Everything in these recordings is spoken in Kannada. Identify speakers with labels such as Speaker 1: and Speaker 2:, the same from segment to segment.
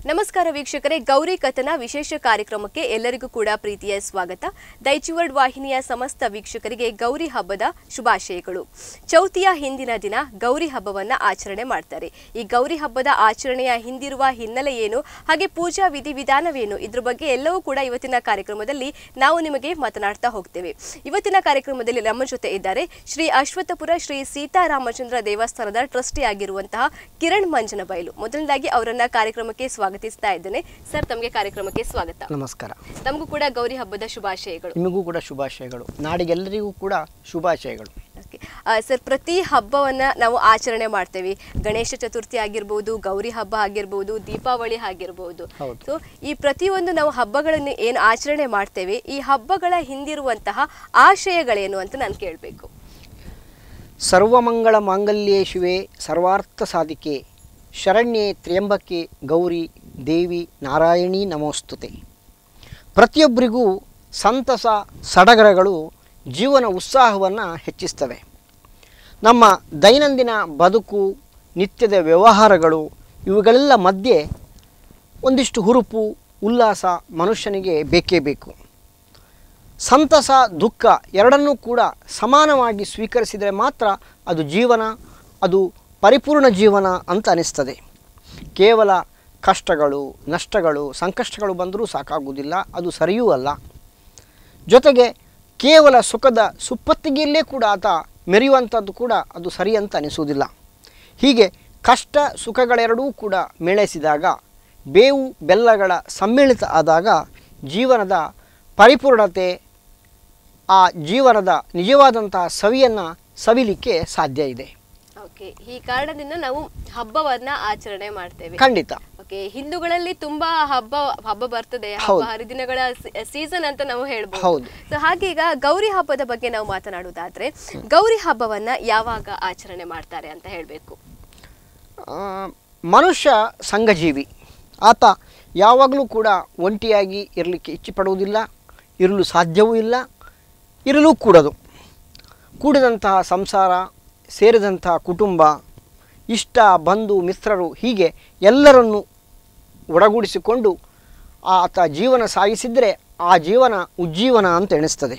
Speaker 1: ನಮಸ್ಕಾರ ವೀಕ್ಷಕರೇ ಗೌರಿ ಕಥನ ವಿಶೇಷ ಕಾರ್ಯಕ್ರಮಕ್ಕೆ ಎಲ್ಲರಿಗೂ ಕೂಡ ಪ್ರೀತಿಯ ಸ್ವಾಗತ ದೈಚಿವರ್ಡ್ ವಾಹಿನಿಯ ಸಮಸ್ತ ವೀಕ್ಷಕರಿಗೆ ಗೌರಿ ಹಬ್ಬದ ಶುಭಾಶಯಗಳು ಚೌತಿಯ ಹಿಂದಿನ ದಿನ ಗೌರಿ ಹಬ್ಬವನ್ನ ಆಚರಣೆ ಮಾಡ್ತಾರೆ ಈ ಗೌರಿ ಹಬ್ಬದ ಆಚರಣೆಯ ಹಿಂದಿರುವ ಹಿನ್ನೆಲೆ ಏನು ಹಾಗೆ ಪೂಜಾ ವಿಧಿವಿಧಾನವೇನು ಇದ್ರ ಬಗ್ಗೆ ಎಲ್ಲವೂ ಕೂಡ ಇವತ್ತಿನ ಕಾರ್ಯಕ್ರಮದಲ್ಲಿ ನಾವು ನಿಮಗೆ ಮಾತನಾಡ್ತಾ ಹೋಗ್ತೇವೆ ಇವತ್ತಿನ ಕಾರ್ಯಕ್ರಮದಲ್ಲಿ ನಮ್ಮ ಜೊತೆ ಇದ್ದಾರೆ ಶ್ರೀ ಅಶ್ವತ್ಥಪುರ ಶ್ರೀ ಸೀತಾರಾಮಚಂದ್ರ ದೇವಸ್ಥಾನದ ಟ್ರಸ್ಟಿ ಆಗಿರುವಂತಹ ಕಿರಣ್ ಮಂಜನಬೈಲು ಮೊದಲನೇದಾಗಿ ಅವರನ್ನ ಕಾರ್ಯಕ್ರಮಕ್ಕೆ ಸ್ವಾಗತಿಸ್ತಾ ಇದ್ದೇನೆ ಸರ್ ತಮಗೆ ಕಾರ್ಯಕ್ರಮಕ್ಕೆ ಸ್ವಾಗತ
Speaker 2: ನಮಸ್ಕಾರ
Speaker 1: ತಮಗೂ ಕೂಡ ಗೌರಿ ಹಬ್ಬದ ಶುಭಾಶಯಗಳು
Speaker 2: ನಿಮಗೂ ಕೂಡ ಶುಭಾಶಯಗಳು ನಾಡಿಗೆಲ್ಲರಿಗೂ ಕೂಡ ಶುಭಾಶಯಗಳು
Speaker 1: Okay. ಆ, ಸರ್ ಪ್ರತಿ ಹಬ್ಬವನ್ನ ನಾವು ಆಚರಣೆ ಮಾಡ್ತೇವೆ ಗಣೇಶ ಚತುರ್ಥಿ ಆಗಿರ್ಬೋದು ಗೌರಿ ಹಬ್ಬ ಆಗಿರ್ಬೋದು ದೀಪಾವಳಿ ಆಗಿರ್ಬೋದು
Speaker 2: ಹೌದು.
Speaker 1: ಸೊ ಈ ಪ್ರತಿಯೊಂದು ನಾವು ಹಬ್ಬಗಳನ್ನು ಏನು ಆಚರಣೆ ಮಾಡ್ತೇವೆ ಈ ಹಬ್ಬಗಳ ಹಿಂದಿರುವಂತಹ ಆಶಯಗಳೇನು ಅಂತ ನಾನು ಕೇಳಬೇಕು
Speaker 2: ಸರ್ವಮಂಗಳ ಮಾಂಗಲ್ಯೇ ಶಿವೆ ಸರ್ವಾರ್ಥ ಸಾಧಿಕೆ ಶರಣ್ಯೆ ತ್ರ್ಯಂಬಕೆ ಗೌರಿ ದೇವಿ ನಾರಾಯಣಿ ನಮೋಸ್ತುತೆ ಪ್ರತಿಯೊಬ್ಬರಿಗೂ ಸಂತಸ ಸಡಗರಗಳು ಜೀವನ ಉತ್ಸಾಹವನ್ನು ಹೆಚ್ಚಿಸ್ತವೆ ನಮ್ಮ ದೈನಂದಿನ ಬದುಕು ನಿತ್ಯದ ವ್ಯವಹಾರಗಳು ಇವುಗಳೆಲ್ಲ ಮಧ್ಯೆ ಒಂದಿಷ್ಟು ಹುರುಪು ಉಲ್ಲಾಸ ಮನುಷ್ಯನಿಗೆ ಬೇಕೇ ಬೇಕು ಸಂತಸ ದುಃಖ ಎರಡನ್ನೂ ಕೂಡ ಸಮಾನವಾಗಿ ಸ್ವೀಕರಿಸಿದರೆ ಮಾತ್ರ ಅದು ಜೀವನ ಅದು ಪರಿಪೂರ್ಣ ಜೀವನ ಅಂತ ಅನಿಸ್ತದೆ ಕೇವಲ ಕಷ್ಟಗಳು ನಷ್ಟಗಳು ಸಂಕಷ್ಟಗಳು ಬಂದರೂ ಸಾಕಾಗುವುದಿಲ್ಲ ಅದು ಸರಿಯೂ ಅಲ್ಲ ಜೊತೆಗೆ ಕೇವಲ ಸುಖದ ಸುಪ್ಪತ್ತಿಗೆಯಲ್ಲೇ ಕೂಡ ಆತ ಮೆರೆಯುವಂಥದ್ದು ಕೂಡ ಅದು ಸರಿ ಅಂತ ಅನಿಸುವುದಿಲ್ಲ ಹೀಗೆ ಕಷ್ಟ ಸುಖಗಳೆರಡೂ ಕೂಡ ಮೇಳೈಸಿದಾಗ ಬೇವು ಬೆಲ್ಲಗಳ ಸಮ್ಮಿಳಿತ ಆದಾಗ ಜೀವನದ ಪರಿಪೂರ್ಣತೆ ಆ ಜೀವನದ ನಿಜವಾದಂತಹ ಸವಿಯನ್ನು ಸವಿಲಿಕ್ಕೆ ಸಾಧ್ಯ ಇದೆ
Speaker 1: ಓಕೆ ಈ ಕಾರಣದಿಂದ ನಾವು ಹಬ್ಬವನ್ನ ಆಚರಣೆ ಮಾಡ್ತೇವೆ
Speaker 2: ಖಂಡಿತ
Speaker 1: ಓಕೆ ಹಿಂದೂಗಳಲ್ಲಿ ತುಂಬಾ ಹಬ್ಬ ಹಬ್ಬ ಬರ್ತದೆ ಹಬ್ಬ
Speaker 2: ಹೌದು.
Speaker 1: ಹರಿದಿನಗಳ ಸೀಸನ್ ಅಂತ ನಾವು ಹೇಳ್ಬೋದು
Speaker 2: ಹೌದು.
Speaker 1: ಸೊ ಹಾಗೆ ಈಗ ಗೌರಿ ಹಬ್ಬದ ಬಗ್ಗೆ ನಾವು ಮಾತನಾಡುವುದಾದ್ರೆ ಗೌರಿ ಹಬ್ಬವನ್ನ ಯಾವಾಗ ಆಚರಣೆ ಮಾಡ್ತಾರೆ ಅಂತ ಹೇಳ್ಬೇಕು
Speaker 2: ಆ, ಮನುಷ್ಯ ಸಂಘಜೀವಿ ಆತ ಯಾವಾಗಲೂ ಕೂಡ ಒಂಟಿಯಾಗಿ ಇರಲಿಕ್ಕೆ ಇಚ್ಛೆ ಪಡುವುದಿಲ್ಲ ಇರಲು ಸಾಧ್ಯವೂ ಇಲ್ಲ ಇರಲು ಕೂಡದು ಕೂಡಿದಂತಹ ಸಂಸಾರ ಸೇರಿದಂತಹ ಕುಟುಂಬ ಇಷ್ಟ ಬಂಧು ಮಿತ್ರರು ಹೀಗೆ ಎಲ್ಲರನ್ನು ಒಡಗೂಡಿಸಿಕೊಂಡು ಆತ ಜೀವನ ಸಾಗಿಸಿದರೆ ಆ ಜೀವನ ಉಜ್ಜೀವನ ಅಂತ ಎಣಿಸ್ತದೆ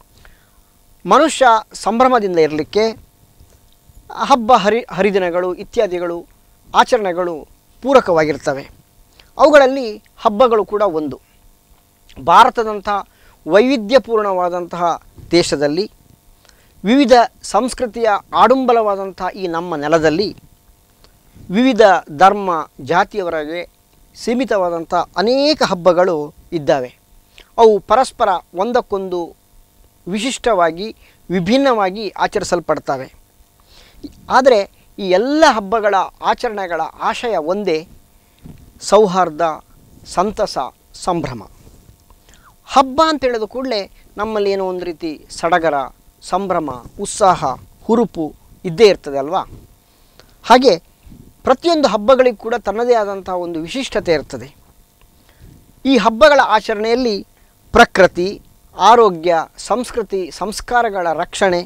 Speaker 2: ಮನುಷ್ಯ ಸಂಭ್ರಮದಿಂದ ಇರಲಿಕ್ಕೆ ಹಬ್ಬ ಹರಿ ಹರಿದಿನಗಳು ಇತ್ಯಾದಿಗಳು ಆಚರಣೆಗಳು ಪೂರಕವಾಗಿರ್ತವೆ ಅವುಗಳಲ್ಲಿ ಹಬ್ಬಗಳು ಕೂಡ ಒಂದು ಭಾರತದಂಥ ವೈವಿಧ್ಯಪೂರ್ಣವಾದಂತಹ ದೇಶದಲ್ಲಿ ವಿವಿಧ ಸಂಸ್ಕೃತಿಯ ಆಡುಂಬಲವಾದಂಥ ಈ ನಮ್ಮ ನೆಲದಲ್ಲಿ ವಿವಿಧ ಧರ್ಮ ಜಾತಿಯವರೆಗೆ ಸೀಮಿತವಾದಂಥ ಅನೇಕ ಹಬ್ಬಗಳು ಇದ್ದಾವೆ ಅವು ಪರಸ್ಪರ ಒಂದಕ್ಕೊಂದು ವಿಶಿಷ್ಟವಾಗಿ ವಿಭಿನ್ನವಾಗಿ ಆಚರಿಸಲ್ಪಡ್ತವೆ ಆದರೆ ಈ ಎಲ್ಲ ಹಬ್ಬಗಳ ಆಚರಣೆಗಳ ಆಶಯ ಒಂದೇ ಸೌಹಾರ್ದ ಸಂತಸ ಸಂಭ್ರಮ ಹಬ್ಬ ಅಂತ ಹೇಳಿದ ಕೂಡಲೇ ನಮ್ಮಲ್ಲಿ ಏನೋ ಒಂದು ರೀತಿ ಸಡಗರ ಸಂಭ್ರಮ ಉತ್ಸಾಹ ಹುರುಪು ಇದ್ದೇ ಇರ್ತದೆ ಅಲ್ವಾ ಹಾಗೆ ಪ್ರತಿಯೊಂದು ಹಬ್ಬಗಳಿಗೂ ಕೂಡ ತನ್ನದೇ ಆದಂಥ ಒಂದು ವಿಶಿಷ್ಟತೆ ಇರ್ತದೆ ಈ ಹಬ್ಬಗಳ ಆಚರಣೆಯಲ್ಲಿ ಪ್ರಕೃತಿ ಆರೋಗ್ಯ ಸಂಸ್ಕೃತಿ ಸಂಸ್ಕಾರಗಳ ರಕ್ಷಣೆ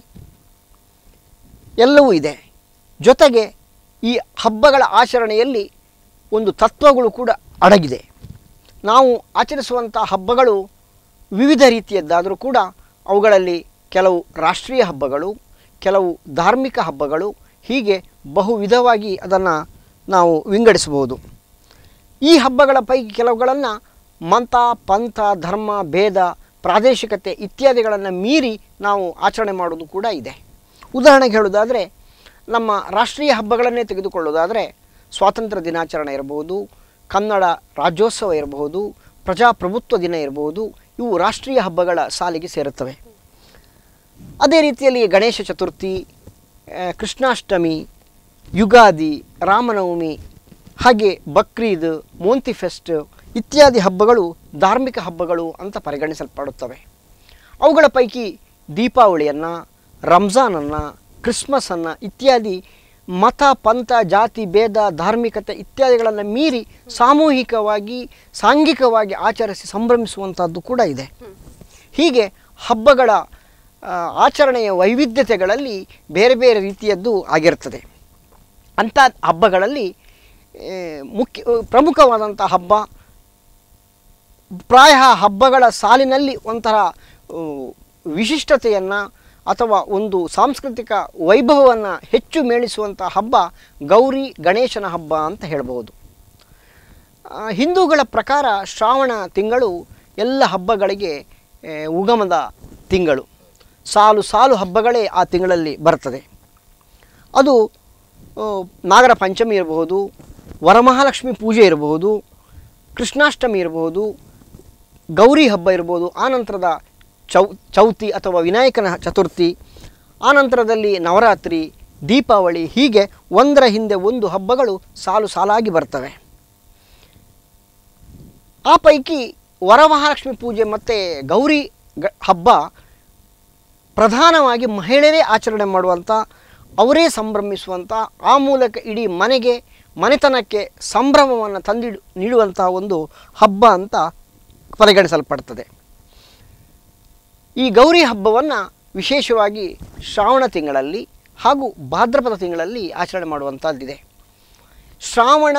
Speaker 2: ಎಲ್ಲವೂ ಇದೆ ಜೊತೆಗೆ ಈ ಹಬ್ಬಗಳ ಆಚರಣೆಯಲ್ಲಿ ಒಂದು ತತ್ವಗಳು ಕೂಡ ಅಡಗಿದೆ ನಾವು ಆಚರಿಸುವಂಥ ಹಬ್ಬಗಳು ವಿವಿಧ ರೀತಿಯದ್ದಾದರೂ ಕೂಡ ಅವುಗಳಲ್ಲಿ ಕೆಲವು ರಾಷ್ಟ್ರೀಯ ಹಬ್ಬಗಳು ಕೆಲವು ಧಾರ್ಮಿಕ ಹಬ್ಬಗಳು ಹೀಗೆ ಬಹು ವಿಧವಾಗಿ ಅದನ್ನು ನಾವು ವಿಂಗಡಿಸಬಹುದು ಈ ಹಬ್ಬಗಳ ಪೈಕಿ ಕೆಲವುಗಳನ್ನು ಮಂತ ಪಂಥ ಧರ್ಮ ಭೇದ ಪ್ರಾದೇಶಿಕತೆ ಇತ್ಯಾದಿಗಳನ್ನು ಮೀರಿ ನಾವು ಆಚರಣೆ ಮಾಡೋದು ಕೂಡ ಇದೆ ಉದಾಹರಣೆಗೆ ಹೇಳೋದಾದರೆ ನಮ್ಮ ರಾಷ್ಟ್ರೀಯ ಹಬ್ಬಗಳನ್ನೇ ತೆಗೆದುಕೊಳ್ಳೋದಾದರೆ ಸ್ವಾತಂತ್ರ್ಯ ದಿನಾಚರಣೆ ಇರಬಹುದು ಕನ್ನಡ ರಾಜ್ಯೋತ್ಸವ ಇರಬಹುದು ಪ್ರಜಾಪ್ರಭುತ್ವ ದಿನ ಇರಬಹುದು ಇವು ರಾಷ್ಟ್ರೀಯ ಹಬ್ಬಗಳ ಸಾಲಿಗೆ ಸೇರುತ್ತವೆ ಅದೇ ರೀತಿಯಲ್ಲಿ ಗಣೇಶ ಚತುರ್ಥಿ ಆ, ಕೃಷ್ಣಾಷ್ಟಮಿ ಯುಗಾದಿ ರಾಮನವಮಿ ಹಾಗೆ ಬಕ್ರೀದ್ ಮೋಂತಿ ಫೆಸ್ಟ್ ಇತ್ಯಾದಿ ಹಬ್ಬಗಳು ಧಾರ್ಮಿಕ ಹಬ್ಬಗಳು ಅಂತ ಪರಿಗಣಿಸಲ್ಪಡುತ್ತವೆ ಅವುಗಳ ಪೈಕಿ ದೀಪಾವಳಿಯನ್ನು ರಂಜಾನನ್ನು ಕ್ರಿಸ್ಮಸನ್ನು ಇತ್ಯಾದಿ ಮತ ಪಂಥ ಜಾತಿ ಭೇದ ಧಾರ್ಮಿಕತೆ ಇತ್ಯಾದಿಗಳನ್ನು ಮೀರಿ ಸಾಮೂಹಿಕವಾಗಿ ಸಾಂಘಿಕವಾಗಿ ಆಚರಿಸಿ ಸಂಭ್ರಮಿಸುವಂಥದ್ದು ಕೂಡ ಇದೆ ಹೀಗೆ ಹಬ್ಬಗಳ ಆ, ಆಚರಣೆಯ ವೈವಿಧ್ಯತೆಗಳಲ್ಲಿ ಬೇರೆ ಬೇರೆ ರೀತಿಯದ್ದು ಆಗಿರ್ತದೆ ಅಂಥ ಹಬ್ಬಗಳಲ್ಲಿ ಏ, ಮುಖ್ಯ ಪ್ರಮುಖವಾದಂಥ ಹಬ್ಬ ಪ್ರಾಯ ಹಬ್ಬಗಳ ಸಾಲಿನಲ್ಲಿ ಒಂಥರ ಆ, ವಿಶಿಷ್ಟತೆಯನ್ನು ಅಥವಾ ಒಂದು ಸಾಂಸ್ಕೃತಿಕ ವೈಭವವನ್ನು ಹೆಚ್ಚು ಮೇಳಿಸುವಂಥ ಹಬ್ಬ ಗೌರಿ ಗಣೇಶನ ಹಬ್ಬ ಅಂತ ಹೇಳ್ಬೋದು ಆ, ಹಿಂದೂಗಳ ಪ್ರಕಾರ ಶ್ರಾವಣ ತಿಂಗಳು ಎಲ್ಲ ಹಬ್ಬಗಳಿಗೆ ಏ, ಉಗಮದ ತಿಂಗಳು ಸಾಲು ಸಾಲು ಹಬ್ಬಗಳೇ ಆ ತಿಂಗಳಲ್ಲಿ ಬರ್ತದೆ ಅದು ಆ, ನಾಗರ ಪಂಚಮಿ ಇರಬಹುದು ವರಮಹಾಲಕ್ಷ್ಮಿ ಪೂಜೆ ಇರಬಹುದು ಕೃಷ್ಣಾಷ್ಟಮಿ ಇರಬಹುದು ಗೌರಿ ಹಬ್ಬ ಇರ್ಬೋದು ಆನಂತರದ ಚೌ ಚೌತಿ ಅಥವಾ ವಿನಾಯಕನ ಚತುರ್ಥಿ ಆನಂತರದಲ್ಲಿ ನವರಾತ್ರಿ ದೀಪಾವಳಿ ಹೀಗೆ ಒಂದರ ಹಿಂದೆ ಒಂದು ಹಬ್ಬಗಳು ಸಾಲು ಸಾಲಾಗಿ ಬರ್ತವೆ ಆ ಪೈಕಿ ವರಮಹಾಲಕ್ಷ್ಮಿ ಪೂಜೆ ಮತ್ತು ಗೌರಿ ಗ ಹಬ್ಬ ಪ್ರಧಾನವಾಗಿ ಮಹಿಳೆಯರೇ ಆಚರಣೆ ಮಾಡುವಂಥ ಅವರೇ ಸಂಭ್ರಮಿಸುವಂಥ ಆ ಮೂಲಕ ಇಡೀ ಮನೆಗೆ ಮನೆತನಕ್ಕೆ ಸಂಭ್ರಮವನ್ನು ತಂದಿಡು ನೀಡುವಂತಹ ಒಂದು ಹಬ್ಬ ಅಂತ ಪರಿಗಣಿಸಲ್ಪಡ್ತದೆ ಈ ಗೌರಿ ಹಬ್ಬವನ್ನು ವಿಶೇಷವಾಗಿ ಶ್ರಾವಣ ತಿಂಗಳಲ್ಲಿ ಹಾಗೂ ಭಾದ್ರಪದ ತಿಂಗಳಲ್ಲಿ ಆಚರಣೆ ಮಾಡುವಂಥದ್ದಿದೆ ಶ್ರಾವಣ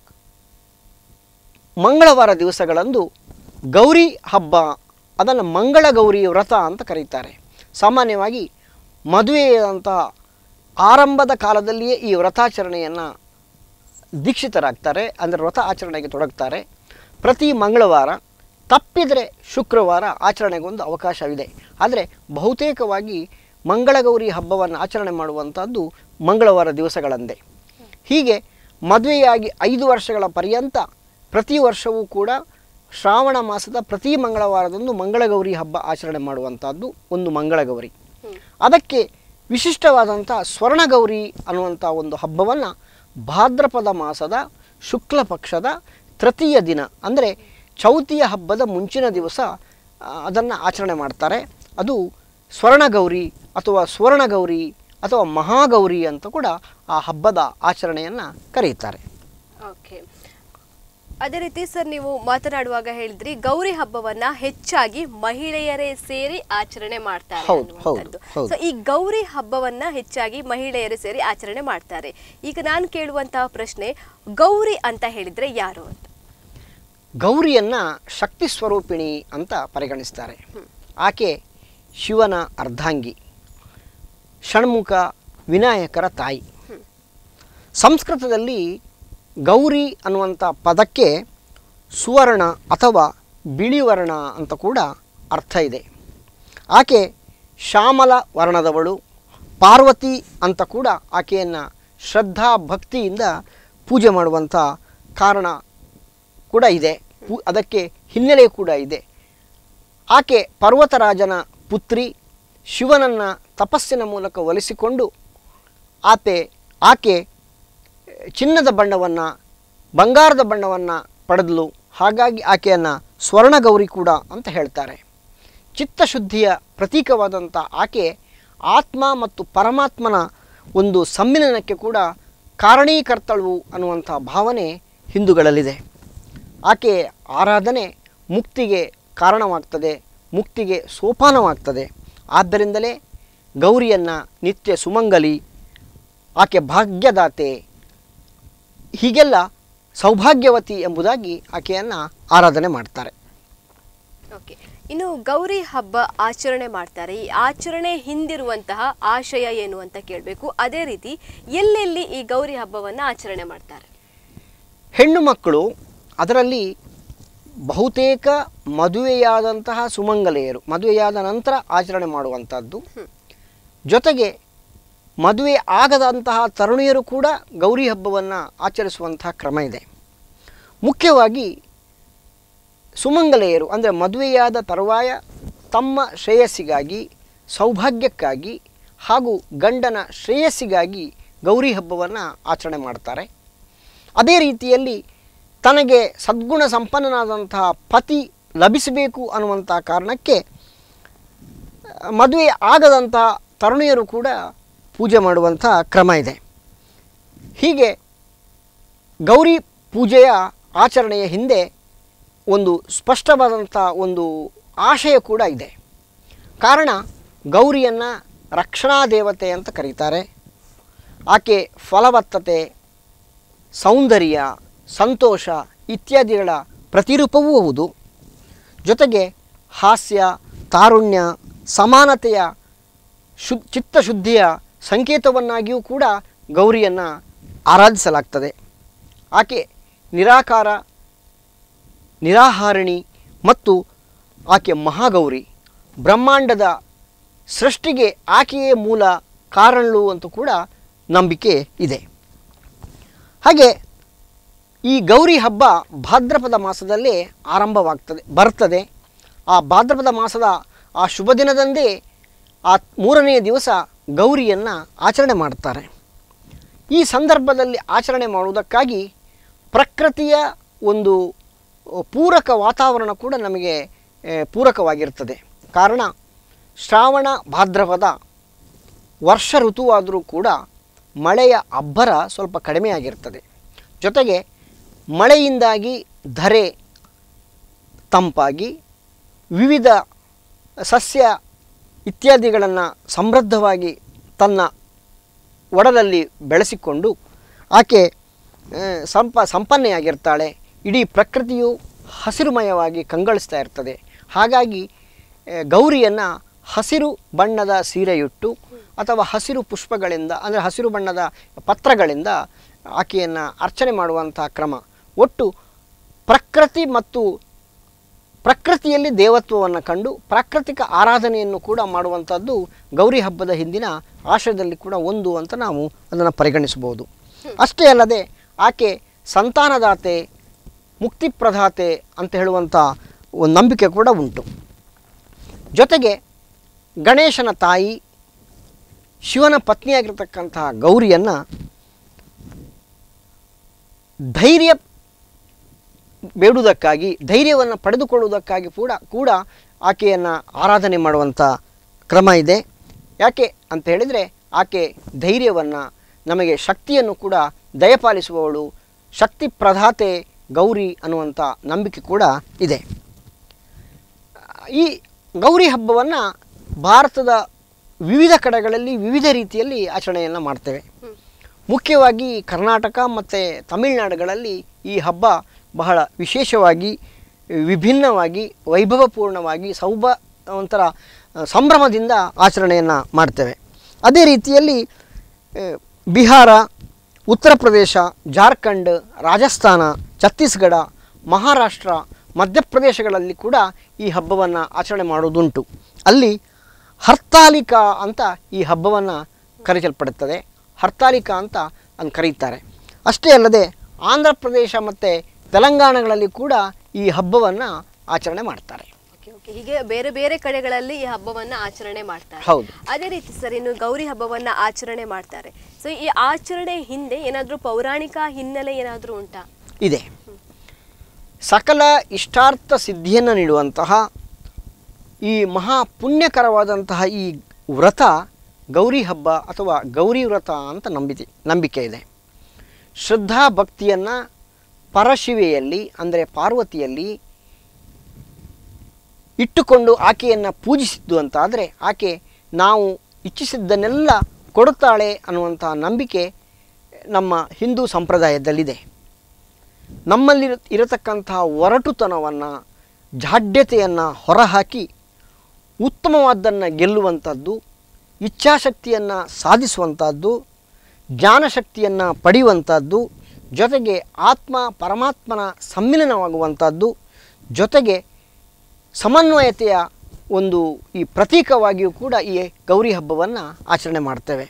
Speaker 2: ಮಂಗಳವಾರ ದಿವಸಗಳಂದು ಗೌರಿ ಹಬ್ಬ ಅದನ್ನು ಮಂಗಳ ಗೌರಿ ವ್ರತ ಅಂತ ಕರೀತಾರೆ ಸಾಮಾನ್ಯವಾಗಿ ಮದುವೆಯಾದಂತಹ ಆರಂಭದ ಕಾಲದಲ್ಲಿಯೇ ಈ ವ್ರತಾಚರಣೆಯನ್ನು ದೀಕ್ಷಿತರಾಗ್ತಾರೆ ಅಂದರೆ ವ್ರತ ಆಚರಣೆಗೆ ತೊಡಗ್ತಾರೆ ಪ್ರತಿ ಮಂಗಳವಾರ ತಪ್ಪಿದರೆ ಶುಕ್ರವಾರ ಆಚರಣೆಗೊಂದು ಅವಕಾಶವಿದೆ ಆದರೆ ಬಹುತೇಕವಾಗಿ ಮಂಗಳಗೌರಿ ಹಬ್ಬವನ್ನು ಆಚರಣೆ ಮಾಡುವಂಥದ್ದು ಮಂಗಳವಾರ ದಿವಸಗಳಂದೇ ಹೀಗೆ ಮದುವೆಯಾಗಿ ಐದು ವರ್ಷಗಳ ಪರ್ಯಂತ ಪ್ರತಿ ವರ್ಷವೂ ಕೂಡ ಶ್ರಾವಣ ಮಾಸದ ಪ್ರತಿ ಮಂಗಳವಾರದಂದು ಮಂಗಳಗೌರಿ ಹಬ್ಬ ಆಚರಣೆ ಮಾಡುವಂಥದ್ದು ಒಂದು ಮಂಗಳಗೌರಿ ಅದಕ್ಕೆ ವಿಶಿಷ್ಟವಾದಂಥ ಸ್ವರ್ಣಗೌರಿ ಅನ್ನುವಂಥ ಒಂದು ಹಬ್ಬವನ್ನು ಭಾದ್ರಪದ ಮಾಸದ ಶುಕ್ಲ ಪಕ್ಷದ ತೃತೀಯ ದಿನ ಅಂದರೆ ಚೌತಿಯ ಹಬ್ಬದ ಮುಂಚಿನ ದಿವಸ ಅದನ್ನು ಆಚರಣೆ ಮಾಡ್ತಾರೆ ಅದು ಸ್ವರ್ಣಗೌರಿ ಅಥವಾ ಸುವರ್ಣಗೌರಿ ಅಥವಾ ಮಹಾಗೌರಿ ಅಂತ ಕೂಡ ಆ ಹಬ್ಬದ ಆಚರಣೆಯನ್ನು ಕರೆಯುತ್ತಾರೆ
Speaker 1: ಓಕೆ ಅದೇ ರೀತಿ ಸರ್ ನೀವು ಮಾತನಾಡುವಾಗ ಹೇಳಿದ್ರಿ ಗೌರಿ ಹಬ್ಬವನ್ನ ಹೆಚ್ಚಾಗಿ ಮಹಿಳೆಯರೇ ಸೇರಿ ಆಚರಣೆ ಮಾಡ್ತಾರೆ
Speaker 2: ಹೌದು,
Speaker 1: ಅನ್ನುವಂಥದ್ದು.
Speaker 2: ಹೌದು, ಹೌದು.
Speaker 1: ಸೊ ಈ ಗೌರಿ ಹಬ್ಬವನ್ನ ಹೆಚ್ಚಾಗಿ ಮಹಿಳೆಯರೇ ಸೇರಿ ಆಚರಣೆ ಮಾಡ್ತಾರೆ ಈಗ ನಾನು ಕೇಳುವಂತಹ ಪ್ರಶ್ನೆ ಗೌರಿ ಅಂತ ಹೇಳಿದ್ರೆ ಯಾರು ಅಂತ
Speaker 2: ಗೌರಿಯನ್ನು ಶಕ್ತಿ ಸ್ವರೂಪಿಣಿ ಅಂತ ಪರಿಗಣಿಸ್ತಾರೆ ಆಕೆ ಶಿವನ ಅರ್ಧಾಂಗಿ ಷಣ್ಮುಖ ವಿನಾಯಕರ ತಾಯಿ ಸಂಸ್ಕೃತದಲ್ಲಿ ಗೌರಿ ಅನ್ನುವಂಥ ಪದಕ್ಕೆ ಸುವರ್ಣ ಅಥವಾ ಬಿಳಿ ವರ್ಣ ಅಂತ ಕೂಡ ಅರ್ಥ ಇದೆ ಆಕೆ ಶ್ಯಾಮಲ ವರ್ಣದವಳು ಪಾರ್ವತಿ ಅಂತ ಕೂಡ ಆಕೆಯನ್ನು ಶ್ರದ್ಧಾ ಭಕ್ತಿಯಿಂದ ಪೂಜೆ ಮಾಡುವಂಥ ಕಾರಣ ಕೂಡ ಇದೆ ಪು- ಅದಕ್ಕೆ ಹಿನ್ನೆಲೆ ಕೂಡ ಇದೆ ಆಕೆ ಪರ್ವತರಾಜನ ಪುತ್ರಿ ಶಿವನನ್ನು ತಪಸ್ಸಿನ ಮೂಲಕ ಒಲಿಸಿಕೊಂಡು ಆತೆ ಆಕೆ ಚಿನ್ನದ ಬಣ್ಣವನ್ನು ಬಂಗಾರದ ಬಣ್ಣವನ್ನು ಪಡೆದಲು ಹಾಗಾಗಿ ಆಕೆಯನ್ನು ಸ್ವರ್ಣಗೌರಿ ಕೂಡ ಅಂತ ಹೇಳ್ತಾರೆ ಚಿತ್ತಶುದ್ಧಿಯ ಪ್ರತೀಕವಾದಂಥ ಆಕೆ ಆತ್ಮ ಮತ್ತು ಪರಮಾತ್ಮನ ಒಂದು ಸಮ್ಮಿಲನಕ್ಕೆ ಕೂಡ ಕಾರಣೀಕರ್ತಳು ಅನ್ನುವಂಥ ಭಾವನೆ ಹಿಂದೂಗಳಲ್ಲಿದೆ ಆಕೆ ಆರಾಧನೆ ಮುಕ್ತಿಗೆ ಕಾರಣವಾಗ್ತದೆ ಮುಕ್ತಿಗೆ ಸೋಪಾನವಾಗ್ತದೆ ಆದ್ದರಿಂದಲೇ ಗೌರಿಯನ್ನು ನಿತ್ಯ ಸುಮಂಗಲಿ ಆಕೆ ಭಾಗ್ಯದಾತೆ ಹೀಗೆಲ್ಲ ಸೌಭಾಗ್ಯವತಿ ಎಂಬುದಾಗಿ ಆಕೆಯನ್ನು ಆರಾಧನೆ ಮಾಡ್ತಾರೆ
Speaker 1: ಓಕೆ ಇನ್ನು ಗೌರಿ ಹಬ್ಬ ಆಚರಣೆ ಮಾಡ್ತಾರೆ ಈ ಆಚರಣೆ ಹಿಂದಿರುವಂತಹ ಆಶಯ ಏನು ಅಂತ ಕೇಳಬೇಕು ಅದೇ ರೀತಿ ಎಲ್ಲೆಲ್ಲಿ ಈ ಗೌರಿ ಹಬ್ಬವನ್ನ ಆಚರಣೆ ಮಾಡ್ತಾರೆ
Speaker 2: ಹೆಣ್ಣು ಮಕ್ಕಳು ಅದರಲ್ಲಿ ಬಹುತೇಕ ಮದುವೆಯಾದಂತಹ ಸುಮಂಗಲೆಯರು ಮದುವೆಯಾದ ನಂತರ ಆಚರಣೆ ಮಾಡುವಂಥದ್ದು ಜೊತೆಗೆ ಮದುವೆ ಆಗದಂತಹ ತರುಣಿಯರು ಕೂಡ ಗೌರಿ ಹಬ್ಬವನ್ನು ಆಚರಿಸುವಂತಹ ಕ್ರಮ ಇದೆ ಮುಖ್ಯವಾಗಿ ಸುಮಂಗಲೆಯರು ಅಂದರೆ ಮದುವೆಯಾದ ತರುವಾಯ ತಮ್ಮ ಶ್ರೇಯಸ್ಸಿಗಾಗಿ ಸೌಭಾಗ್ಯಕ್ಕಾಗಿ ಹಾಗೂ ಗಂಡನ ಶ್ರೇಯಸ್ಸಿಗಾಗಿ ಗೌರಿ ಹಬ್ಬವನ್ನು ಆಚರಣೆ ಮಾಡ್ತಾರೆ ಅದೇ ರೀತಿಯಲ್ಲಿ ತನಗೆ ಸದ್ಗುಣ ಸಂಪನ್ನನಾದಂತಹ ಪತಿ ಲಭಿಸಬೇಕು ಅನ್ನುವಂಥ ಕಾರಣಕ್ಕೆ ಆ, ಮದುವೆ ಆಗದಂತಹ ತರುಣಿಯರು ಕೂಡ ಪೂಜೆ ಮಾಡುವಂಥ ಕ್ರಮ ಇದೆ ಹೀಗೆ ಗೌರಿ ಪೂಜೆಯ ಆಚರಣೆಯ ಹಿಂದೆ ಒಂದು ಸ್ಪಷ್ಟವಾದಂಥ ಒಂದು ಆಶಯ ಕೂಡ ಇದೆ ಕಾರಣ ಗೌರಿಯನ್ನು ರಕ್ಷಣಾ ದೇವತೆ ಅಂತ ಕರೀತಾರೆ ಆಕೆ ಫಲವತ್ತತೆ ಸೌಂದರ್ಯ ಸಂತೋಷ ಇತ್ಯಾದಿಗಳ ಪ್ರತಿರೂಪವೂ ಹೌದು ಜೊತೆಗೆ ಹಾಸ್ಯ ತಾರುಣ್ಯ ಸಮಾನತೆಯ ಶು ಚಿತ್ತಶುದ್ಧಿಯ ಸಂಕೇತವನ್ನಾಗಿಯೂ ಕೂಡ ಗೌರಿಯನ್ನು ಆರಾಧಿಸಲಾಗ್ತದೆ ಆಕೆ ನಿರಾಕಾರ ನಿರಾಹಾರಿಣಿ ಮತ್ತು ಆಕೆ ಮಹಾಗೌರಿ ಬ್ರಹ್ಮಾಂಡದ ಸೃಷ್ಟಿಗೆ ಆಕೆಯೇ ಮೂಲ ಕಾರಣಳು ಅಂತ ಕೂಡ ನಂಬಿಕೆ ಇದೆ ಹಾಗೆ ಈ ಗೌರಿ ಹಬ್ಬ ಭಾದ್ರಪದ ಮಾಸದಲ್ಲೇ ಆರಂಭವಾಗ್ತದೆ ಬರ್ತದೆ ಆ ಭಾದ್ರಪದ ಮಾಸದ ಆ ಶುಭ ದಿನದಂದೇ ಆ ಮೂರನೆಯ ದಿವಸ ಗೌರಿಯನ್ನು ಆಚರಣೆ ಮಾಡ್ತಾರೆ ಈ ಸಂದರ್ಭದಲ್ಲಿ ಆಚರಣೆ ಮಾಡುವುದಕ್ಕಾಗಿ ಪ್ರಕೃತಿಯ ಒಂದು ಪೂರಕ ವಾತಾವರಣ ಕೂಡ ನಮಗೆ ಆ, ಪೂರಕವಾಗಿರ್ತದೆ ಕಾರಣ ಶ್ರಾವಣ ಭಾದ್ರಪದ ವರ್ಷ ಋತುವಾದರೂ ಕೂಡ ಮಳೆಯ ಅಬ್ಬರ ಸ್ವಲ್ಪ ಕಡಿಮೆಯಾಗಿರ್ತದೆ ಜೊತೆಗೆ ಮಳೆಯಿಂದಾಗಿ ಧರೆ ತಂಪಾಗಿ ವಿವಿಧ ಸಸ್ಯ ಇತ್ಯಾದಿಗಳನ್ನು ಸಮೃದ್ಧವಾಗಿ ತನ್ನ ಒಡಲಲ್ಲಿ ಬೆಳೆಸಿಕೊಂಡು ಆಕೆ ಆ, ಸಂಪ ಸಂಪನ್ನೆಯಾಗಿರ್ತಾಳೆ ಇಡೀ ಪ್ರಕೃತಿಯು ಹಸಿರುಮಯವಾಗಿ ಕಂಗೊಳಿಸ್ತಾ ಇರ್ತದೆ ಹಾಗಾಗಿ ಆ, ಗೌರಿಯನ್ನು ಹಸಿರು ಬಣ್ಣದ ಸೀರೆಯುಟ್ಟು ಅಥವಾ ಹಸಿರು ಪುಷ್ಪಗಳಿಂದ ಅಂದರೆ ಹಸಿರು ಬಣ್ಣದ ಪತ್ರಗಳಿಂದ ಆಕೆಯನ್ನು ಅರ್ಚನೆ ಮಾಡುವಂಥ ಕ್ರಮ ಒಟ್ಟು ಪ್ರಕೃತಿ ಮತ್ತು ಪ್ರಕೃತಿಯಲ್ಲಿ ದೇವತ್ವವನ್ನು ಕಂಡು ಪ್ರಾಕೃತಿಕ ಆರಾಧನೆಯನ್ನು ಕೂಡ ಮಾಡುವಂಥದ್ದು ಗೌರಿ ಹಬ್ಬದ ಹಿಂದಿನ ಆಶಯದಲ್ಲಿ ಕೂಡ ಒಂದು ಅಂತ ನಾವು ಅದನ್ನು ಪರಿಗಣಿಸಬಹುದು ಅಷ್ಟೇ ಅಲ್ಲದೆ ಆಕೆ ಸಂತಾನದಾತೆ ಮುಕ್ತಿಪ್ರದಾತೆ ಅಂತ ಹೇಳುವಂಥ ಒಂದು ನಂಬಿಕೆ ಕೂಡ ಉಂಟು ಜೊತೆಗೆ ಗಣೇಶನ ತಾಯಿ ಶಿವನ ಪತ್ನಿಯಾಗಿರ್ತಕ್ಕಂತಹ ಗೌರಿಯನ್ನು ಧೈರ್ಯ ಬೇಡುವುದಕ್ಕಾಗಿ ಧೈರ್ಯವನ್ನು ಪಡೆದುಕೊಳ್ಳುವುದಕ್ಕಾಗಿ ಕೂಡ ಕೂಡ ಆಕೆಯನ್ನು ಆರಾಧನೆ ಮಾಡುವಂಥ ಕ್ರಮ ಇದೆ ಯಾಕೆ ಅಂತ ಹೇಳಿದರೆ ಆಕೆ ಧೈರ್ಯವನ್ನು ನಮಗೆ ಶಕ್ತಿಯನ್ನು ಕೂಡ ದಯಪಾಲಿಸುವವಳು ಶಕ್ತಿ ಪ್ರಧಾತೆ ಗೌರಿ ಅನ್ನುವಂಥ ನಂಬಿಕೆ ಕೂಡ ಇದೆ ಈ ಗೌರಿ ಹಬ್ಬವನ್ನು ಭಾರತದ ವಿವಿಧ ಕಡೆಗಳಲ್ಲಿ ವಿವಿಧ ರೀತಿಯಲ್ಲಿ ಆಚರಣೆಯನ್ನು ಮಾಡ್ತೇವೆ ಮುಖ್ಯವಾಗಿ ಕರ್ನಾಟಕ ಮತ್ತು ತಮಿಳುನಾಡುಗಳಲ್ಲಿ ಈ ಹಬ್ಬ ಬಹಳ ವಿಶೇಷವಾಗಿ ವಿಭಿನ್ನವಾಗಿ ವೈಭವಪೂರ್ಣವಾಗಿ ಸೌಭ ಒಂಥರ ಆ, ಸಂಭ್ರಮದಿಂದ ಆಚರಣೆಯನ್ನು ಮಾಡ್ತೇವೆ ಅದೇ ರೀತಿಯಲ್ಲಿ ಆ, ಬಿಹಾರ ಉತ್ತರ ಪ್ರದೇಶ ಜಾರ್ಖಂಡ್ ರಾಜಸ್ಥಾನ ಛತ್ತೀಸ್ಗಢ ಮಹಾರಾಷ್ಟ್ರ ಮಧ್ಯಪ್ರದೇಶಗಳಲ್ಲಿ ಕೂಡ ಈ ಹಬ್ಬವನ್ನು ಆಚರಣೆ ಮಾಡೋದುಂಟು ಅಲ್ಲಿ ಹರ್ತಾಲಿಕಾ ಅಂತ ಈ ಹಬ್ಬವನ್ನು ಕರೆಯಲ್ಪಡುತ್ತದೆ ಹರ್ತಾಲಿಕಾ ಅಂತ ಅನ್ನು ಕರೀತಾರೆ ಅಷ್ಟೇ ಅಲ್ಲದೆ ಆಂಧ್ರ ಪ್ರದೇಶ ಮತ್ತು ತೆಲಂಗಾಣಗಳಲ್ಲಿ ಕೂಡ ಈ ಹಬ್ಬವನ್ನು ಆಚರಣೆ ಮಾಡ್ತಾರೆ
Speaker 1: ಓಕೆ ಓಕೆ ಹೀಗೆ ಬೇರೆ ಬೇರೆ ಕಡೆಗಳಲ್ಲಿ ಈ ಹಬ್ಬವನ್ನ ಆಚರಣೆ ಮಾಡ್ತಾರೆ
Speaker 2: ಹೌದು
Speaker 1: ಅದೇ ರೀತಿ ಸರ್ ಇನ್ನು ಗೌರಿ ಹಬ್ಬವನ್ನ ಆಚರಣೆ ಮಾಡ್ತಾರೆ ಸೊ ಈ ಆಚರಣೆ ಹಿಂದೆ ಏನಾದ್ರೂ ಪೌರಾಣಿಕ ಹಿನ್ನೆಲೆ ಏನಾದ್ರೂ ಉಂಟಾ
Speaker 2: ಇದೆ ಸಕಲ ಇಷ್ಟಾರ್ಥ ಸಿದ್ಧಿಯನ್ನು ನೀಡುವಂತಹ ಈ ಮಹಾ ಪುಣ್ಯಕರವಾದಂತಹ ಈ ವ್ರತ ಗೌರಿ ಹಬ್ಬ ಅಥವಾ ಗೌರಿ ವ್ರತ ಅಂತ ನಂಬಿತಿ ನಂಬಿಕೆ ಇದೆ ಶ್ರದ್ಧಾ ಭಕ್ತಿಯನ್ನು ಪರಶಿವೆಯಲ್ಲಿ ಅಂದರೆ ಪಾರ್ವತಿಯಲ್ಲಿ ಇಟ್ಟುಕೊಂಡು ಆಕೆಯನ್ನು ಪೂಜಿಸಿದ್ದು ಅಂತಾದರೆ ಆಕೆ ನಾವು ಇಚ್ಛಿಸಿದ್ದನ್ನೆಲ್ಲ ಕೊಡುತ್ತಾಳೆ ಅನ್ನುವಂಥ ನಂಬಿಕೆ ನಮ್ಮ ಹಿಂದೂ ಸಂಪ್ರದಾಯದಲ್ಲಿದೆ ನಮ್ಮಲ್ಲಿ ಇರತಕ್ಕಂತಹ ಒರಟುತನವನ್ನು ಜಾಡ್ಯತೆಯನ್ನು ಹೊರಹಾಕಿ ಉತ್ತಮವಾದ್ದನ್ನು ಗೆಲ್ಲುವಂಥದ್ದು ಇಚ್ಛಾಶಕ್ತಿಯನ್ನು ಸಾಧಿಸುವಂಥದ್ದು ಜ್ಞಾನಶಕ್ತಿಯನ್ನು ಪಡೆಯುವಂಥದ್ದು ಜೊತೆಗೆ ಆತ್ಮ ಪರಮಾತ್ಮನ ಸಮ್ಮಿಲನವಾಗುವಂಥದ್ದು ಜೊತೆಗೆ ಸಮನ್ವಯತೆಯ ಒಂದು ಈ ಪ್ರತೀಕವಾಗಿಯೂ ಕೂಡ ಈ ಗೌರಿ ಹಬ್ಬವನ್ನು ಆಚರಣೆ ಮಾಡ್ತೇವೆ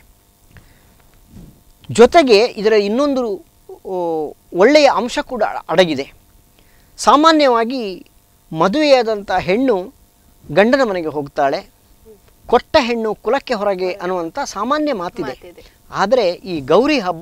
Speaker 2: ಜೊತೆಗೆ ಇದರ ಇನ್ನೊಂದು ಓ, ಒಳ್ಳೆಯ ಅಂಶ ಕೂಡ ಅಡಗಿದೆ ಸಾಮಾನ್ಯವಾಗಿ ಮದುವೆಯಾದಂಥ ಹೆಣ್ಣು ಗಂಡನ ಮನೆಗೆ ಹೋಗ್ತಾಳೆ ಕೊಟ್ಟ ಹೆಣ್ಣು ಕುಲಕ್ಕೆ ಹೊರಗೆ ಅನ್ನುವಂಥ ಸಾಮಾನ್ಯ ಮಾತಿದೆ
Speaker 1: ಮಾತಿದೆ.
Speaker 2: ಆದರೆ ಈ ಗೌರಿ ಹಬ್ಬ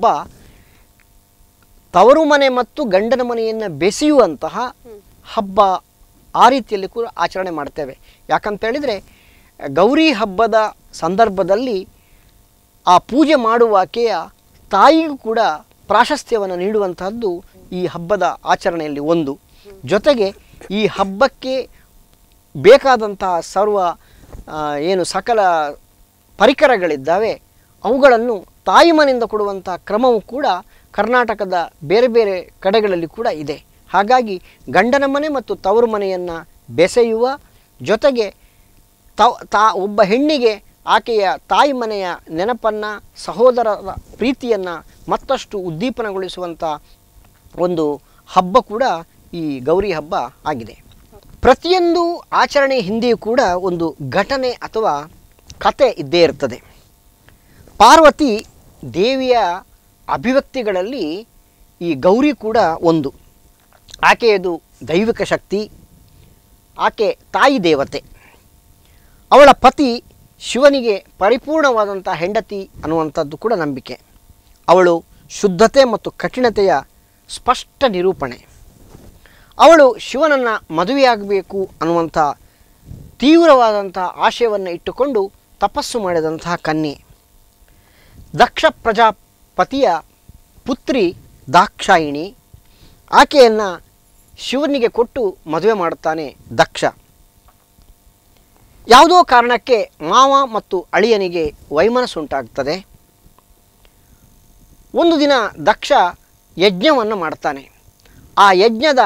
Speaker 2: ತವರು ಮನೆ ಮತ್ತು ಗಂಡನ ಮನೆಯನ್ನು ಬೆಸೆಯುವಂತಹ ಹಬ್ಬ ಆ ರೀತಿಯಲ್ಲಿ ಕೂಡ ಆಚರಣೆ ಮಾಡ್ತೇವೆ ಯಾಕಂತ ಹೇಳಿದರೆ ಗೌರಿ ಹಬ್ಬದ ಸಂದರ್ಭದಲ್ಲಿ ಆ ಪೂಜೆ ಮಾಡುವಾಕೆಯ ತಾಯಿಗೂ ಕೂಡ ಪ್ರಾಶಸ್ತ್ಯವನ್ನು ನೀಡುವಂತಹದ್ದು ಈ ಹಬ್ಬದ ಆಚರಣೆಯಲ್ಲಿ ಒಂದು ಜೊತೆಗೆ ಈ ಹಬ್ಬಕ್ಕೆ ಬೇಕಾದಂತಹ ಸರ್ವ ಆ, ಏನು ಸಕಲ ಪರಿಕರಗಳಿದ್ದಾವೆ ಅವುಗಳನ್ನು ತಾಯಿ ಮನೆಯಿಂದ ಕೊಡುವಂಥ ಕ್ರಮವೂ ಕೂಡ ಕರ್ನಾಟಕದ ಬೇರೆ ಬೇರೆ ಕಡೆಗಳಲ್ಲಿ ಕೂಡ ಇದೆ ಹಾಗಾಗಿ ಗಂಡನ ಮನೆ ಮತ್ತು ತವರು ಮನೆಯನ್ನು ಬೆಸೆಯುವ ಜೊತೆಗೆ ತ ತಾ ಒಬ್ಬ ಹೆಣ್ಣಿಗೆ ಆಕೆಯ ತಾಯಿ ಮನೆಯ ನೆನಪನ್ನು ಸಹೋದರರ ಪ್ರೀತಿಯನ್ನು ಮತ್ತಷ್ಟು ಉದ್ದೀಪನಗೊಳಿಸುವಂಥ ಒಂದು ಹಬ್ಬ ಕೂಡ ಈ ಗೌರಿ ಹಬ್ಬ ಆಗಿದೆ ಪ್ರತಿಯೊಂದು ಆಚರಣೆ ಹಿಂದೆಯೂ ಕೂಡ ಒಂದು ಘಟನೆ ಅಥವಾ ಕತೆ ಇದ್ದೇ ಇರ್ತದೆ ಪಾರ್ವತಿ ದೇವಿಯ ಅಭಿವ್ಯಕ್ತಿಗಳಲ್ಲಿ ಈ ಗೌರಿ ಕೂಡ ಒಂದು ಆಕೆಯದು ದೈವಿಕ ಶಕ್ತಿ ಆಕೆ ತಾಯಿ ದೇವತೆ ಅವಳ ಪತಿ ಶಿವನಿಗೆ ಪರಿಪೂರ್ಣವಾದಂಥ ಹೆಂಡತಿ ಅನ್ನುವಂಥದ್ದು ಕೂಡ ನಂಬಿಕೆ ಅವಳು ಶುದ್ಧತೆ ಮತ್ತು ಕಠಿಣತೆಯ ಸ್ಪಷ್ಟ ನಿರೂಪಣೆ ಅವಳು ಶಿವನನ್ನು ಮದುವೆಯಾಗಬೇಕು ಅನ್ನುವಂಥ ತೀವ್ರವಾದಂಥ ಆಶಯವನ್ನು ಇಟ್ಟುಕೊಂಡು ತಪಸ್ಸು ಮಾಡಿದಂತಹ ಕನ್ಯೆ ದಕ್ಷ ಪ್ರಜಾಪತಿಯ ಪುತ್ರಿ ದಾಕ್ಷಾಯಿಣಿ ಆಕೆಯನ್ನು ಶಿವನಿಗೆ ಕೊಟ್ಟು ಮದುವೆ ಮಾಡುತ್ತಾನೆ ದಕ್ಷ ಯಾವುದೋ ಕಾರಣಕ್ಕೆ ಮಾವ ಮತ್ತು ಅಳಿಯನಿಗೆ ವೈಮನಸ್ಸುಂಟಾಗ್ತದೆ ಒಂದು ದಿನ ದಕ್ಷ ಯಜ್ಞವನ್ನು ಮಾಡ್ತಾನೆ ಆ ಯಜ್ಞದ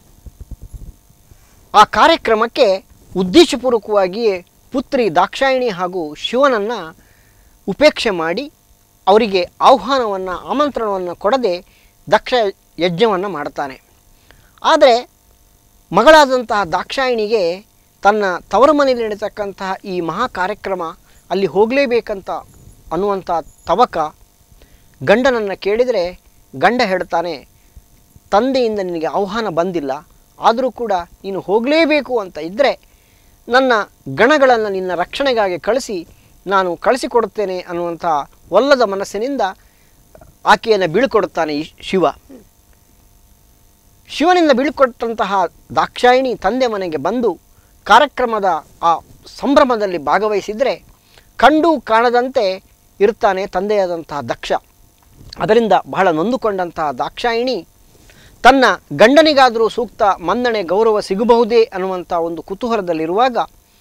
Speaker 2: ಆ ಕಾರ್ಯಕ್ರಮಕ್ಕೆ ಉದ್ದೇಶಪೂರ್ವಕವಾಗಿಯೇ ಪುತ್ರಿ ದಾಕ್ಷಾಯಿಣಿ ಹಾಗೂ ಶಿವನನ್ನು ಉಪೇಕ್ಷೆ ಮಾಡಿ ಅವರಿಗೆ ಆಹ್ವಾನವನ್ನು ಆಮಂತ್ರಣವನ್ನು ಕೊಡದೆ ದಕ್ಷ ಯಜ್ಞವನ್ನು ಮಾಡ್ತಾನೆ ಆದರೆ ಮಗಳಾದಂತಹ ದಾಕ್ಷಾಯಿಣಿಗೆ ತನ್ನ ತವರು ಮನೆಯಲ್ಲಿ ನಡೀತಕ್ಕಂತಹ ಈ ಮಹಾ ಕಾರ್ಯಕ್ರಮ ಅಲ್ಲಿ ಹೋಗಲೇಬೇಕಂತ ಅನ್ನುವಂಥ ತವಕ ಗಂಡನನ್ನು ಕೇಳಿದರೆ ಗಂಡ ಹೇಳ್ತಾನೆ ತಂದೆಯಿಂದ ನಿನಗೆ ಆಹ್ವಾನ ಬಂದಿಲ್ಲ ಆದರೂ ಕೂಡ ನೀನು ಹೋಗಲೇಬೇಕು ಅಂತ ಇದ್ದರೆ ನನ್ನ ಗಣಗಳನ್ನು ನಿನ್ನ ರಕ್ಷಣೆಗಾಗಿ ಕಳಿಸಿ ನಾನು ಕಳಿಸಿಕೊಡುತ್ತೇನೆ ಅನ್ನುವಂಥ ಒಲ್ಲದ ಮನಸ್ಸಿನಿಂದ ಆಕೆಯನ್ನು ಬೀಳ್ಕೊಡುತ್ತಾನೆ ಈ ಶಿವ ಶಿವನಿಂದ ಬೀಳ್ಕೊಟ್ಟಂತಹ ದಾಕ್ಷಾಯಿಣಿ ತಂದೆ ಮನೆಗೆ ಬಂದು ಕಾರ್ಯಕ್ರಮದ ಆ ಸಂಭ್ರಮದಲ್ಲಿ ಭಾಗವಹಿಸಿದರೆ ಕಂಡು ಕಾಣದಂತೆ ಇರ್ತಾನೆ ತಂದೆಯಾದಂತಹ ದಕ್ಷ ಅದರಿಂದ ಬಹಳ ನೊಂದುಕೊಂಡಂತಹ ದಾಕ್ಷಾಯಿಣಿ ತನ್ನ ಗಂಡನಿಗಾದರೂ ಸೂಕ್ತ ಮನ್ನಣೆ ಗೌರವ ಸಿಗಬಹುದೇ ಅನ್ನುವಂಥ ಒಂದು ಕುತೂಹಲದಲ್ಲಿರುವಾಗ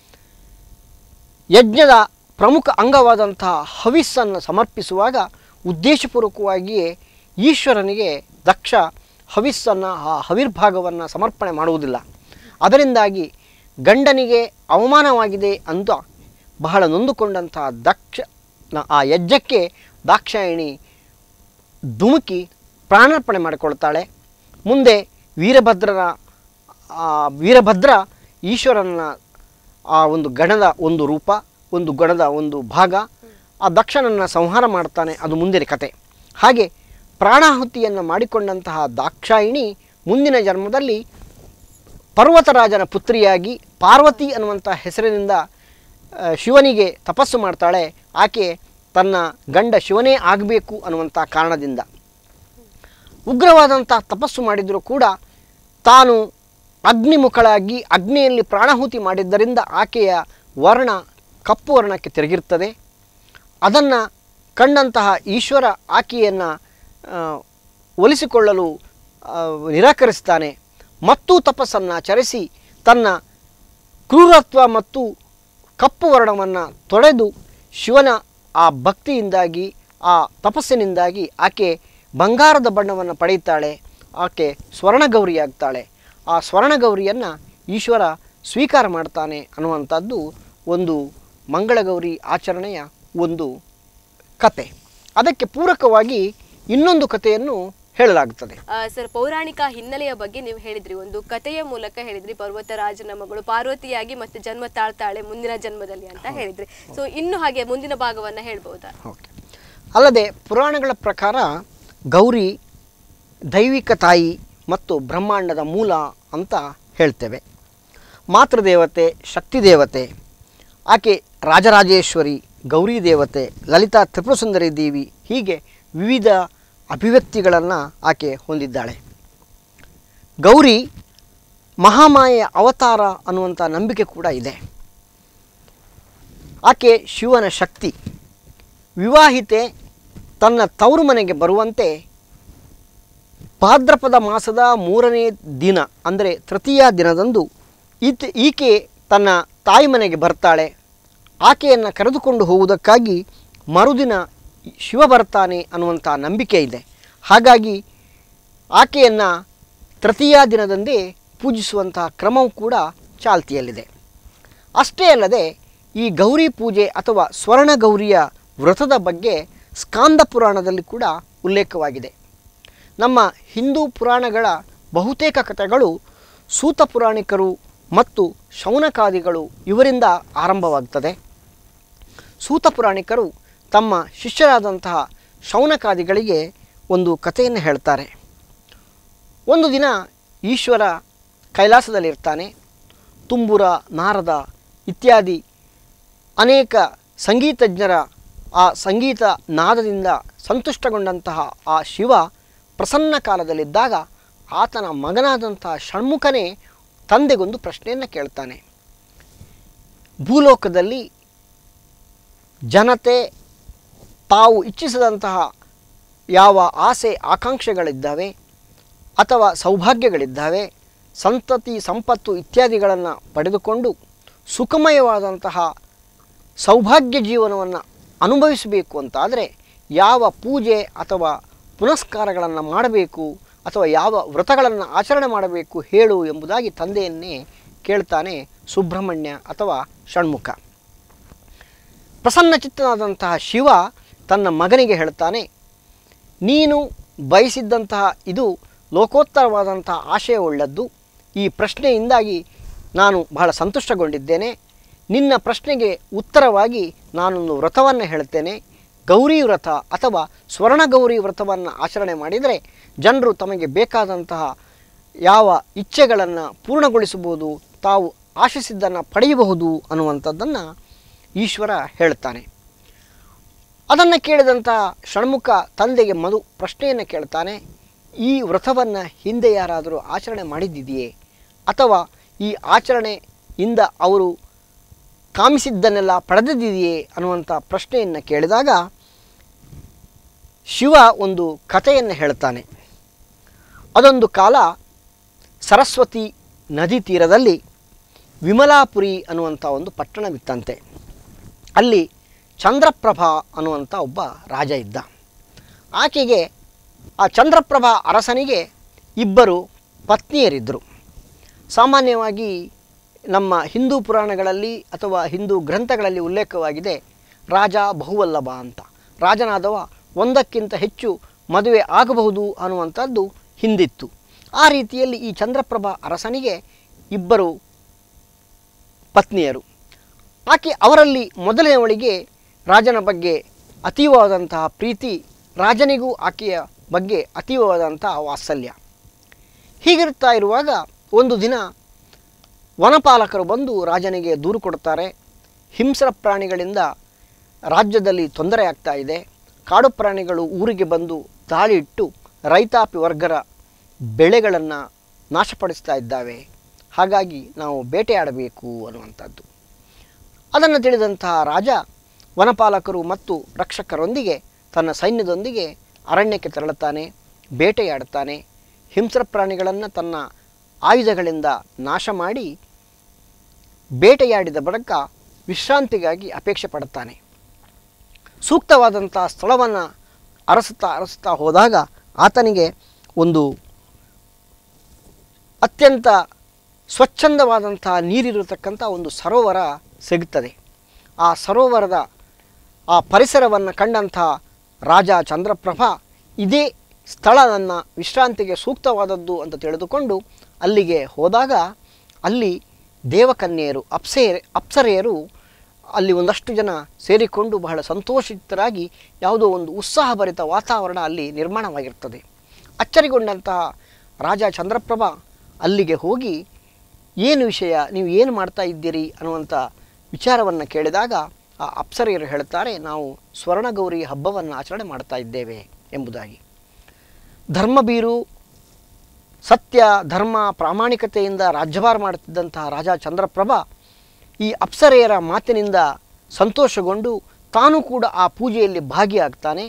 Speaker 2: ಯಜ್ಞದ ಪ್ರಮುಖ ಅಂಗವಾದಂತಹ ಹವಿಸ್ಸನ್ನು ಸಮರ್ಪಿಸುವಾಗ ಉದ್ದೇಶಪೂರ್ವಕವಾಗಿಯೇ ಈಶ್ವರನಿಗೆ ದಕ್ಷ ಹವಿಸ್ಸನ್ನು ಆ ಹವಿರ್ಭಾಗವನ್ನು ಸಮರ್ಪಣೆ ಮಾಡುವುದಿಲ್ಲ ಅದರಿಂದಾಗಿ ಗಂಡನಿಗೆ ಅವಮಾನವಾಗಿದೆ ಅಂತ ಬಹಳ ನೊಂದುಕೊಂಡಂತಹ ದಕ್ಷ ಆ ಯಜ್ಞಕ್ಕೆ ದಾಕ್ಷಾಯಿಣಿ ಧುಮುಕಿ ಪ್ರಾಣಾರ್ಪಣೆ ಮಾಡಿಕೊಳ್ತಾಳೆ ಮುಂದೆ ವೀರಭದ್ರನ ಆ ವೀರಭದ್ರ ಈಶ್ವರನ ಆ ಒಂದು ಗಣದ ಒಂದು ರೂಪ ಒಂದು ಗಣದ ಒಂದು ಭಾಗ ಆ ದಕ್ಷನನ್ನು ಸಂಹಾರ ಮಾಡ್ತಾನೆ ಅದು ಮುಂದಿನ ಕತೆ ಹಾಗೆ ಪ್ರಾಣಾಹುತಿಯನ್ನು ಮಾಡಿಕೊಂಡಂತಹ ದಾಕ್ಷಾಯಿಣಿ ಮುಂದಿನ ಜನ್ಮದಲ್ಲಿ ಪರ್ವತರಾಜನ ಪುತ್ರಿಯಾಗಿ ಪಾರ್ವತಿ ಅನ್ನುವಂಥ ಹೆಸರಿನಿಂದ ಆ, ಶಿವನಿಗೆ ತಪಸ್ಸು ಮಾಡ್ತಾಳೆ ಆಕೆ ತನ್ನ ಗಂಡ ಶಿವನೇ ಆಗಬೇಕು ಅನ್ನುವಂಥ ಕಾರಣದಿಂದ ಉಗ್ರವಾದಂಥ ತಪಸ್ಸು ಮಾಡಿದರೂ ಕೂಡ ತಾನು ಅಗ್ನಿಮುಖಳಾಗಿ ಅಗ್ನಿಯಲ್ಲಿ ಪ್ರಾಣಾಹುತಿ ಮಾಡಿದ್ದರಿಂದ ಆಕೆಯ ವರ್ಣ ಕಪ್ಪು ವರ್ಣಕ್ಕೆ ತಿರುಗಿರ್ತದೆ ಅದನ್ನು ಕಂಡಂತಹ ಈಶ್ವರ ಆಕೆಯನ್ನು ಒಲಿಸಿಕೊಳ್ಳಲು ಆ, ನಿರಾಕರಿಸ್ತಾನೆ ಮತ್ತೂ ತಪಸ್ಸನ್ನು ಆಚರಿಸಿ ತನ್ನ ಕ್ರೂರತ್ವ ಮತ್ತು ಕಪ್ಪು ವರ್ಣವನ್ನು ತೊಡೆದು ಶಿವನ ಆ ಭಕ್ತಿಯಿಂದಾಗಿ ಆ ತಪಸ್ಸಿನಿಂದಾಗಿ ಆಕೆ ಬಂಗಾರದ ಬಣ್ಣವನ್ನು ಪಡೆಯುತ್ತಾಳೆ ಆಕೆ ಸ್ವರ್ಣಗೌರಿಯಾಗ್ತಾಳೆ ಆ ಸ್ವರ್ಣಗೌರಿಯನ್ನು ಈಶ್ವರ ಸ್ವೀಕಾರ ಮಾಡ್ತಾನೆ ಅನ್ನುವಂಥದ್ದು ಒಂದು ಮಂಗಳಗೌರಿ ಆಚರಣೆಯ ಒಂದು ಕತೆ ಅದಕ್ಕೆ ಪೂರಕವಾಗಿ ಇನ್ನೊಂದು ಕಥೆಯನ್ನು ಹೇಳಲಾಗುತ್ತದೆ
Speaker 1: ಆ, ಸರ್ ಪೌರಾಣಿಕ ಹಿನ್ನೆಲೆಯ ಬಗ್ಗೆ ನೀವು ಹೇಳಿದ್ರಿ ಒಂದು ಕಥೆಯ ಮೂಲಕ ಹೇಳಿದ್ರಿ ಪರ್ವತರಾಜನ ಮಗಳು ಪಾರ್ವತಿಯಾಗಿ ಮತ್ತೆ ಜನ್ಮ ತಾಳ್ತಾಳೆ ಮುಂದಿನ ಜನ್ಮದಲ್ಲಿ ಅಂತ ಹೇಳಿದ್ರಿ ಸೊ ಇನ್ನು ಹಾಗೆ ಮುಂದಿನ ಭಾಗವನ್ನ ಹೇಳ್ಬಹುದಾ
Speaker 2: ಓಕೆ ಅಲ್ಲದೆ ಪುರಾಣಗಳ ಪ್ರಕಾರ ಗೌರಿ ದೈವಿಕ ತಾಯಿ ಮತ್ತು ಬ್ರಹ್ಮಾಂಡದ ಮೂಲ ಅಂತ ಹೇಳ್ತೇವೆ ಮಾತೃದೇವತೆ ಶಕ್ತಿ ದೇವತೆ ಆಕೆ ರಾಜರಾಜೇಶ್ವರಿ ಗೌರಿ ದೇವತೆ ಲಲಿತಾ ತ್ರಿಪುರಸುಂದರಿ ದೇವಿ ಹೀಗೆ ವಿವಿಧ ಅಭಿವ್ಯಕ್ತಿಗಳನ್ನು ಆಕೆ ಹೊಂದಿದ್ದಾಳೆ ಗೌರಿ ಮಹಾಮಾಯೆಯ ಅವತಾರ ಅನ್ನುವಂಥ ನಂಬಿಕೆ ಕೂಡ ಇದೆ ಆಕೆ ಶಿವನ ಶಕ್ತಿ ವಿವಾಹಿತೆ ತನ್ನ ತವರು ಮನೆಗೆ ಬರುವಂತೆ ಭಾದ್ರಪದ ಮಾಸದ ಮೂರನೇ ದಿನ ಅಂದರೆ ತೃತೀಯ ದಿನದಂದು ಈತ ಈಕೆ ತನ್ನ ತಾಯಿ ಮನೆಗೆ ಬರ್ತಾಳೆ ಆಕೆಯನ್ನು ಕರೆದುಕೊಂಡು ಹೋಗುವುದಕ್ಕಾಗಿ ಮರುದಿನ ಶಿವ ಬರ್ತಾನೆ ಅನ್ನುವಂಥ ನಂಬಿಕೆ ಇದೆ ಹಾಗಾಗಿ ಆಕೆಯನ್ನು ತೃತೀಯ ದಿನದಂದೇ ಪೂಜಿಸುವಂತಹ ಕ್ರಮವೂ ಕೂಡ ಚಾಲ್ತಿಯಲ್ಲಿದೆ ಅಷ್ಟೇ ಅಲ್ಲದೆ ಈ ಗೌರಿ ಪೂಜೆ ಅಥವಾ ಸ್ವರ್ಣ ಗೌರಿಯ ವ್ರತದ ಬಗ್ಗೆ ಸ್ಕಾಂದ ಪುರಾಣದಲ್ಲಿ ಕೂಡ ಉಲ್ಲೇಖವಾಗಿದೆ ನಮ್ಮ ಹಿಂದೂ ಪುರಾಣಗಳ ಬಹುತೇಕ ಕಥೆಗಳು ಸೂತ ಪುರಾಣಿಕರು ಮತ್ತು ಶೌನಕಾದಿಗಳು ಇವರಿಂದ ಆರಂಭವಾಗ್ತದೆ ಸೂತ ಪುರಾಣಿಕರು ತಮ್ಮ ಶಿಷ್ಯರಾದಂತಹ ಶೌನಕಾದಿಗಳಿಗೆ ಒಂದು ಕಥೆಯನ್ನು ಹೇಳ್ತಾರೆ ಒಂದು ದಿನ ಈಶ್ವರ ಕೈಲಾಸದಲ್ಲಿರ್ತಾನೆ ತುಂಬುರ ನಾರದ ಇತ್ಯಾದಿ ಅನೇಕ ಸಂಗೀತಜ್ಞರ ಆ ಸಂಗೀತ ನಾದದಿಂದ ಸಂತುಷ್ಟಗೊಂಡಂತಹ ಆ ಶಿವ ಪ್ರಸನ್ನ ಕಾಲದಲ್ಲಿದ್ದಾಗ ಆತನ ಮಗನಾದಂತಹ ಷಣ್ಮುಖನೇ ತಂದೆಗೊಂದು ಪ್ರಶ್ನೆಯನ್ನು ಕೇಳ್ತಾನೆ ಭೂಲೋಕದಲ್ಲಿ ಜನತೆ ತಾವು ಇಚ್ಛಿಸಿದಂತಹ ಯಾವ ಆಸೆ ಆಕಾಂಕ್ಷೆಗಳಿದ್ದಾವೆ ಅಥವಾ ಸೌಭಾಗ್ಯಗಳಿದ್ದಾವೆ ಸಂತತಿ ಸಂಪತ್ತು ಇತ್ಯಾದಿಗಳನ್ನು ಪಡೆದುಕೊಂಡು ಸುಖಮಯವಾದಂತಹ ಸೌಭಾಗ್ಯ ಜೀವನವನ್ನು ಅನುಭವಿಸಬೇಕು ಅಂತಾದರೆ ಯಾವ ಪೂಜೆ ಅಥವಾ ಪುನಸ್ಕಾರಗಳನ್ನು ಮಾಡಬೇಕು ಅಥವಾ ಯಾವ ವ್ರತಗಳನ್ನು ಆಚರಣೆ ಮಾಡಬೇಕು ಹೇಳು ಎಂಬುದಾಗಿ ತಂದೆಯನ್ನೇ ಕೇಳ್ತಾನೆ ಸುಬ್ರಹ್ಮಣ್ಯ ಅಥವಾ ಷಣ್ಮುಖ ಪ್ರಸನ್ನಚಿತ್ತನಾದಂತಹ ಶಿವ ತನ್ನ ಮಗನಿಗೆ ಹೇಳ್ತಾನೆ ನೀನು ಬಯಸಿದ್ದಂತಹ ಇದು ಲೋಕೋತ್ತರವಾದಂತಹ ಆಶಯವುಳ್ಳದ್ದು ಈ ಪ್ರಶ್ನೆಯಿಂದಾಗಿ ನಾನು ಬಹಳ ಸಂತುಷ್ಟಗೊಂಡಿದ್ದೇನೆ ನಿನ್ನ ಪ್ರಶ್ನೆಗೆ ಉತ್ತರವಾಗಿ ನಾನೊಂದು ವ್ರತವನ್ನು ಹೇಳ್ತೇನೆ ಗೌರಿ ವ್ರತ ಅಥವಾ ಸ್ವರ್ಣ ಗೌರಿ ವ್ರತವನ್ನು ಆಚರಣೆ ಮಾಡಿದರೆ ಜನರು ತಮಗೆ ಬೇಕಾದಂತಹ ಯಾವ ಇಚ್ಛೆಗಳನ್ನು ಪೂರ್ಣಗೊಳಿಸಬಹುದು ತಾವು ಆಶಿಸಿದ್ದನ್ನು ಪಡೆಯಬಹುದು ಅನ್ನುವಂಥದ್ದನ್ನು ಈಶ್ವರ ಹೇಳ್ತಾನೆ ಅದನ್ನು ಕೇಳಿದಂಥ ಷಣ್ಮುಖ ತಂದೆಗೆ ಮಧು ಪ್ರಶ್ನೆಯನ್ನು ಕೇಳ್ತಾನೆ ಈ ವ್ರತವನ್ನು ಹಿಂದೆ ಯಾರಾದರೂ ಆಚರಣೆ ಮಾಡಿದ್ದಿದೆಯೇ ಅಥವಾ ಈ ಆಚರಣೆಯಿಂದ ಅವರು ಕಾಮಿಸಿದ್ದನ್ನೆಲ್ಲ ಪಡೆದಿದೆಯೇ ಅನ್ನುವಂಥ ಪ್ರಶ್ನೆಯನ್ನು ಕೇಳಿದಾಗ ಶಿವ ಒಂದು ಕಥೆಯನ್ನು ಹೇಳ್ತಾನೆ ಅದೊಂದು ಕಾಲ ಸರಸ್ವತಿ ನದಿ ತೀರದಲ್ಲಿ ವಿಮಲಾಪುರಿ ಅನ್ನುವಂಥ ಒಂದು ಪಟ್ಟಣವಿತ್ತಂತೆ ಅಲ್ಲಿ ಚಂದ್ರಪ್ರಭಾ ಅನ್ನುವಂಥ ಒಬ್ಬ ರಾಜ ಇದ್ದ ಆಕೆಗೆ ಆ ಚಂದ್ರಪ್ರಭಾ ಅರಸನಿಗೆ ಇಬ್ಬರು ಪತ್ನಿಯರಿದ್ದರು ಸಾಮಾನ್ಯವಾಗಿ ನಮ್ಮ ಹಿಂದೂ ಪುರಾಣಗಳಲ್ಲಿ ಅಥವಾ ಹಿಂದೂ ಗ್ರಂಥಗಳಲ್ಲಿ ಉಲ್ಲೇಖವಾಗಿದೆ ರಾಜ ಬಹುವಲ್ಲಭ ಅಂತ ರಾಜನಾದವ ಒಂದಕ್ಕಿಂತ ಹೆಚ್ಚು ಮದುವೆ ಆಗಬಹುದು ಅನ್ನುವಂಥದ್ದು ಹಿಂದಿತ್ತು ಆ ರೀತಿಯಲ್ಲಿ ಈ ಚಂದ್ರಪ್ರಭಾ ಅರಸನಿಗೆ ಇಬ್ಬರು ಪತ್ನಿಯರು ಆಕೆ ಅವರಲ್ಲಿ ಮೊದಲನೆಯವಳಿಗೆ ರಾಜನ ಬಗ್ಗೆ ಅತೀವವಾದಂತಹ ಪ್ರೀತಿ ರಾಜನಿಗೂ ಆಕೆಯ ಬಗ್ಗೆ ಅತೀವವಾದಂತಹ ವಾತ್ಸಲ್ಯ ಹೀಗಿರುತ್ತಾ ಇರುವಾಗ ಒಂದು ದಿನ ವನಪಾಲಕರು ಬಂದು ರಾಜನಿಗೆ ದೂರು ಕೊಡ್ತಾರೆ ಹಿಂಸ್ರ ಪ್ರಾಣಿಗಳಿಂದ ರಾಜ್ಯದಲ್ಲಿ ತೊಂದರೆ ಆಗ್ತಾ ಇದೆ ಕಾಡು ಪ್ರಾಣಿಗಳು ಊರಿಗೆ ಬಂದು ದಾಳಿ ಇಟ್ಟು ರೈತಾಪಿ ವರ್ಗರ ಬೆಳೆಗಳನ್ನು ನಾಶಪಡಿಸ್ತಾ ಇದ್ದಾವೆ ಹಾಗಾಗಿ ನಾವು ಬೇಟೆಯಾಡಬೇಕು ಅನ್ನುವಂಥದ್ದು ಅದನ್ನು ತಿಳಿದಂತಹ ರಾಜ ವನಪಾಲಕರು ಮತ್ತು ರಕ್ಷಕರೊಂದಿಗೆ ತನ್ನ ಸೈನ್ಯದೊಂದಿಗೆ ಅರಣ್ಯಕ್ಕೆ ತೆರಳುತ್ತಾನೆ ಬೇಟೆಯಾಡುತ್ತಾನೆ ಹಿಂಸ್ರ ಪ್ರಾಣಿಗಳನ್ನು ತನ್ನ ಆಯುಧಗಳಿಂದ ನಾಶ ಮಾಡಿ ಬೇಟೆಯಾಡಿದ ಬಳಿಕ ವಿಶ್ರಾಂತಿಗಾಗಿ ಅಪೇಕ್ಷೆ ಪಡುತ್ತಾನೆ ಸೂಕ್ತವಾದಂಥ ಸ್ಥಳವನ್ನು ಅರಸುತ್ತಾ ಅರಸುತ್ತಾ ಹೋದಾಗ ಆತನಿಗೆ ಒಂದು ಅತ್ಯಂತ ಸ್ವಚ್ಛಂದವಾದಂಥ ನೀರಿರತಕ್ಕಂಥ ಒಂದು ಸರೋವರ ಸಿಗುತ್ತದೆ ಆ ಸರೋವರದ ಆ ಪರಿಸರವನ್ನು ಕಂಡಂಥ ರಾಜ ಚಂದ್ರಪ್ರಭಾ ಇದೇ ಸ್ಥಳ ನನ್ನ ವಿಶ್ರಾಂತಿಗೆ ಸೂಕ್ತವಾದದ್ದು ಅಂತ ತಿಳಿದುಕೊಂಡು ಅಲ್ಲಿಗೆ ಹೋದಾಗ ಅಲ್ಲಿ ದೇವಕನ್ಯೆಯರು ಅಪ್ಸೆ ಅಪ್ಸರೆಯರು ಅಲ್ಲಿ ಒಂದಷ್ಟು ಜನ ಸೇರಿಕೊಂಡು ಬಹಳ ಸಂತೋಷಿತರಾಗಿ ಯಾವುದೋ ಒಂದು ಉತ್ಸಾಹಭರಿತ ವಾತಾವರಣ ಅಲ್ಲಿ ನಿರ್ಮಾಣವಾಗಿರ್ತದೆ ಅಚ್ಚರಿಗೊಂಡಂತಹ ರಾಜ ಚಂದ್ರಪ್ರಭಾ ಅಲ್ಲಿಗೆ ಹೋಗಿ ಏನು ವಿಷಯ ನೀವು ಏನು ಮಾಡ್ತಾ ಇದ್ದೀರಿ ಅನ್ನುವಂಥ ವಿಚಾರವನ್ನು ಕೇಳಿದಾಗ ಆ ಅಪ್ಸರೆಯರು ಹೇಳ್ತಾರೆ ನಾವು ಸ್ವರ್ಣಗೌರಿ ಹಬ್ಬವನ್ನು ಆಚರಣೆ ಮಾಡ್ತಾ ಇದ್ದೇವೆ ಎಂಬುದಾಗಿ ಧರ್ಮಬೀರು ಸತ್ಯ ಧರ್ಮ ಪ್ರಾಮಾಣಿಕತೆಯಿಂದ ರಾಜ್ಯಭಾರ ಮಾಡುತ್ತಿದ್ದಂತಹ ರಾಜ ಚಂದ್ರಪ್ರಭಾ ಈ ಅಪ್ಸರೆಯರ ಮಾತಿನಿಂದ ಸಂತೋಷಗೊಂಡು ತಾನು ಕೂಡ ಆ ಪೂಜೆಯಲ್ಲಿ ಭಾಗಿಯಾಗ್ತಾನೆ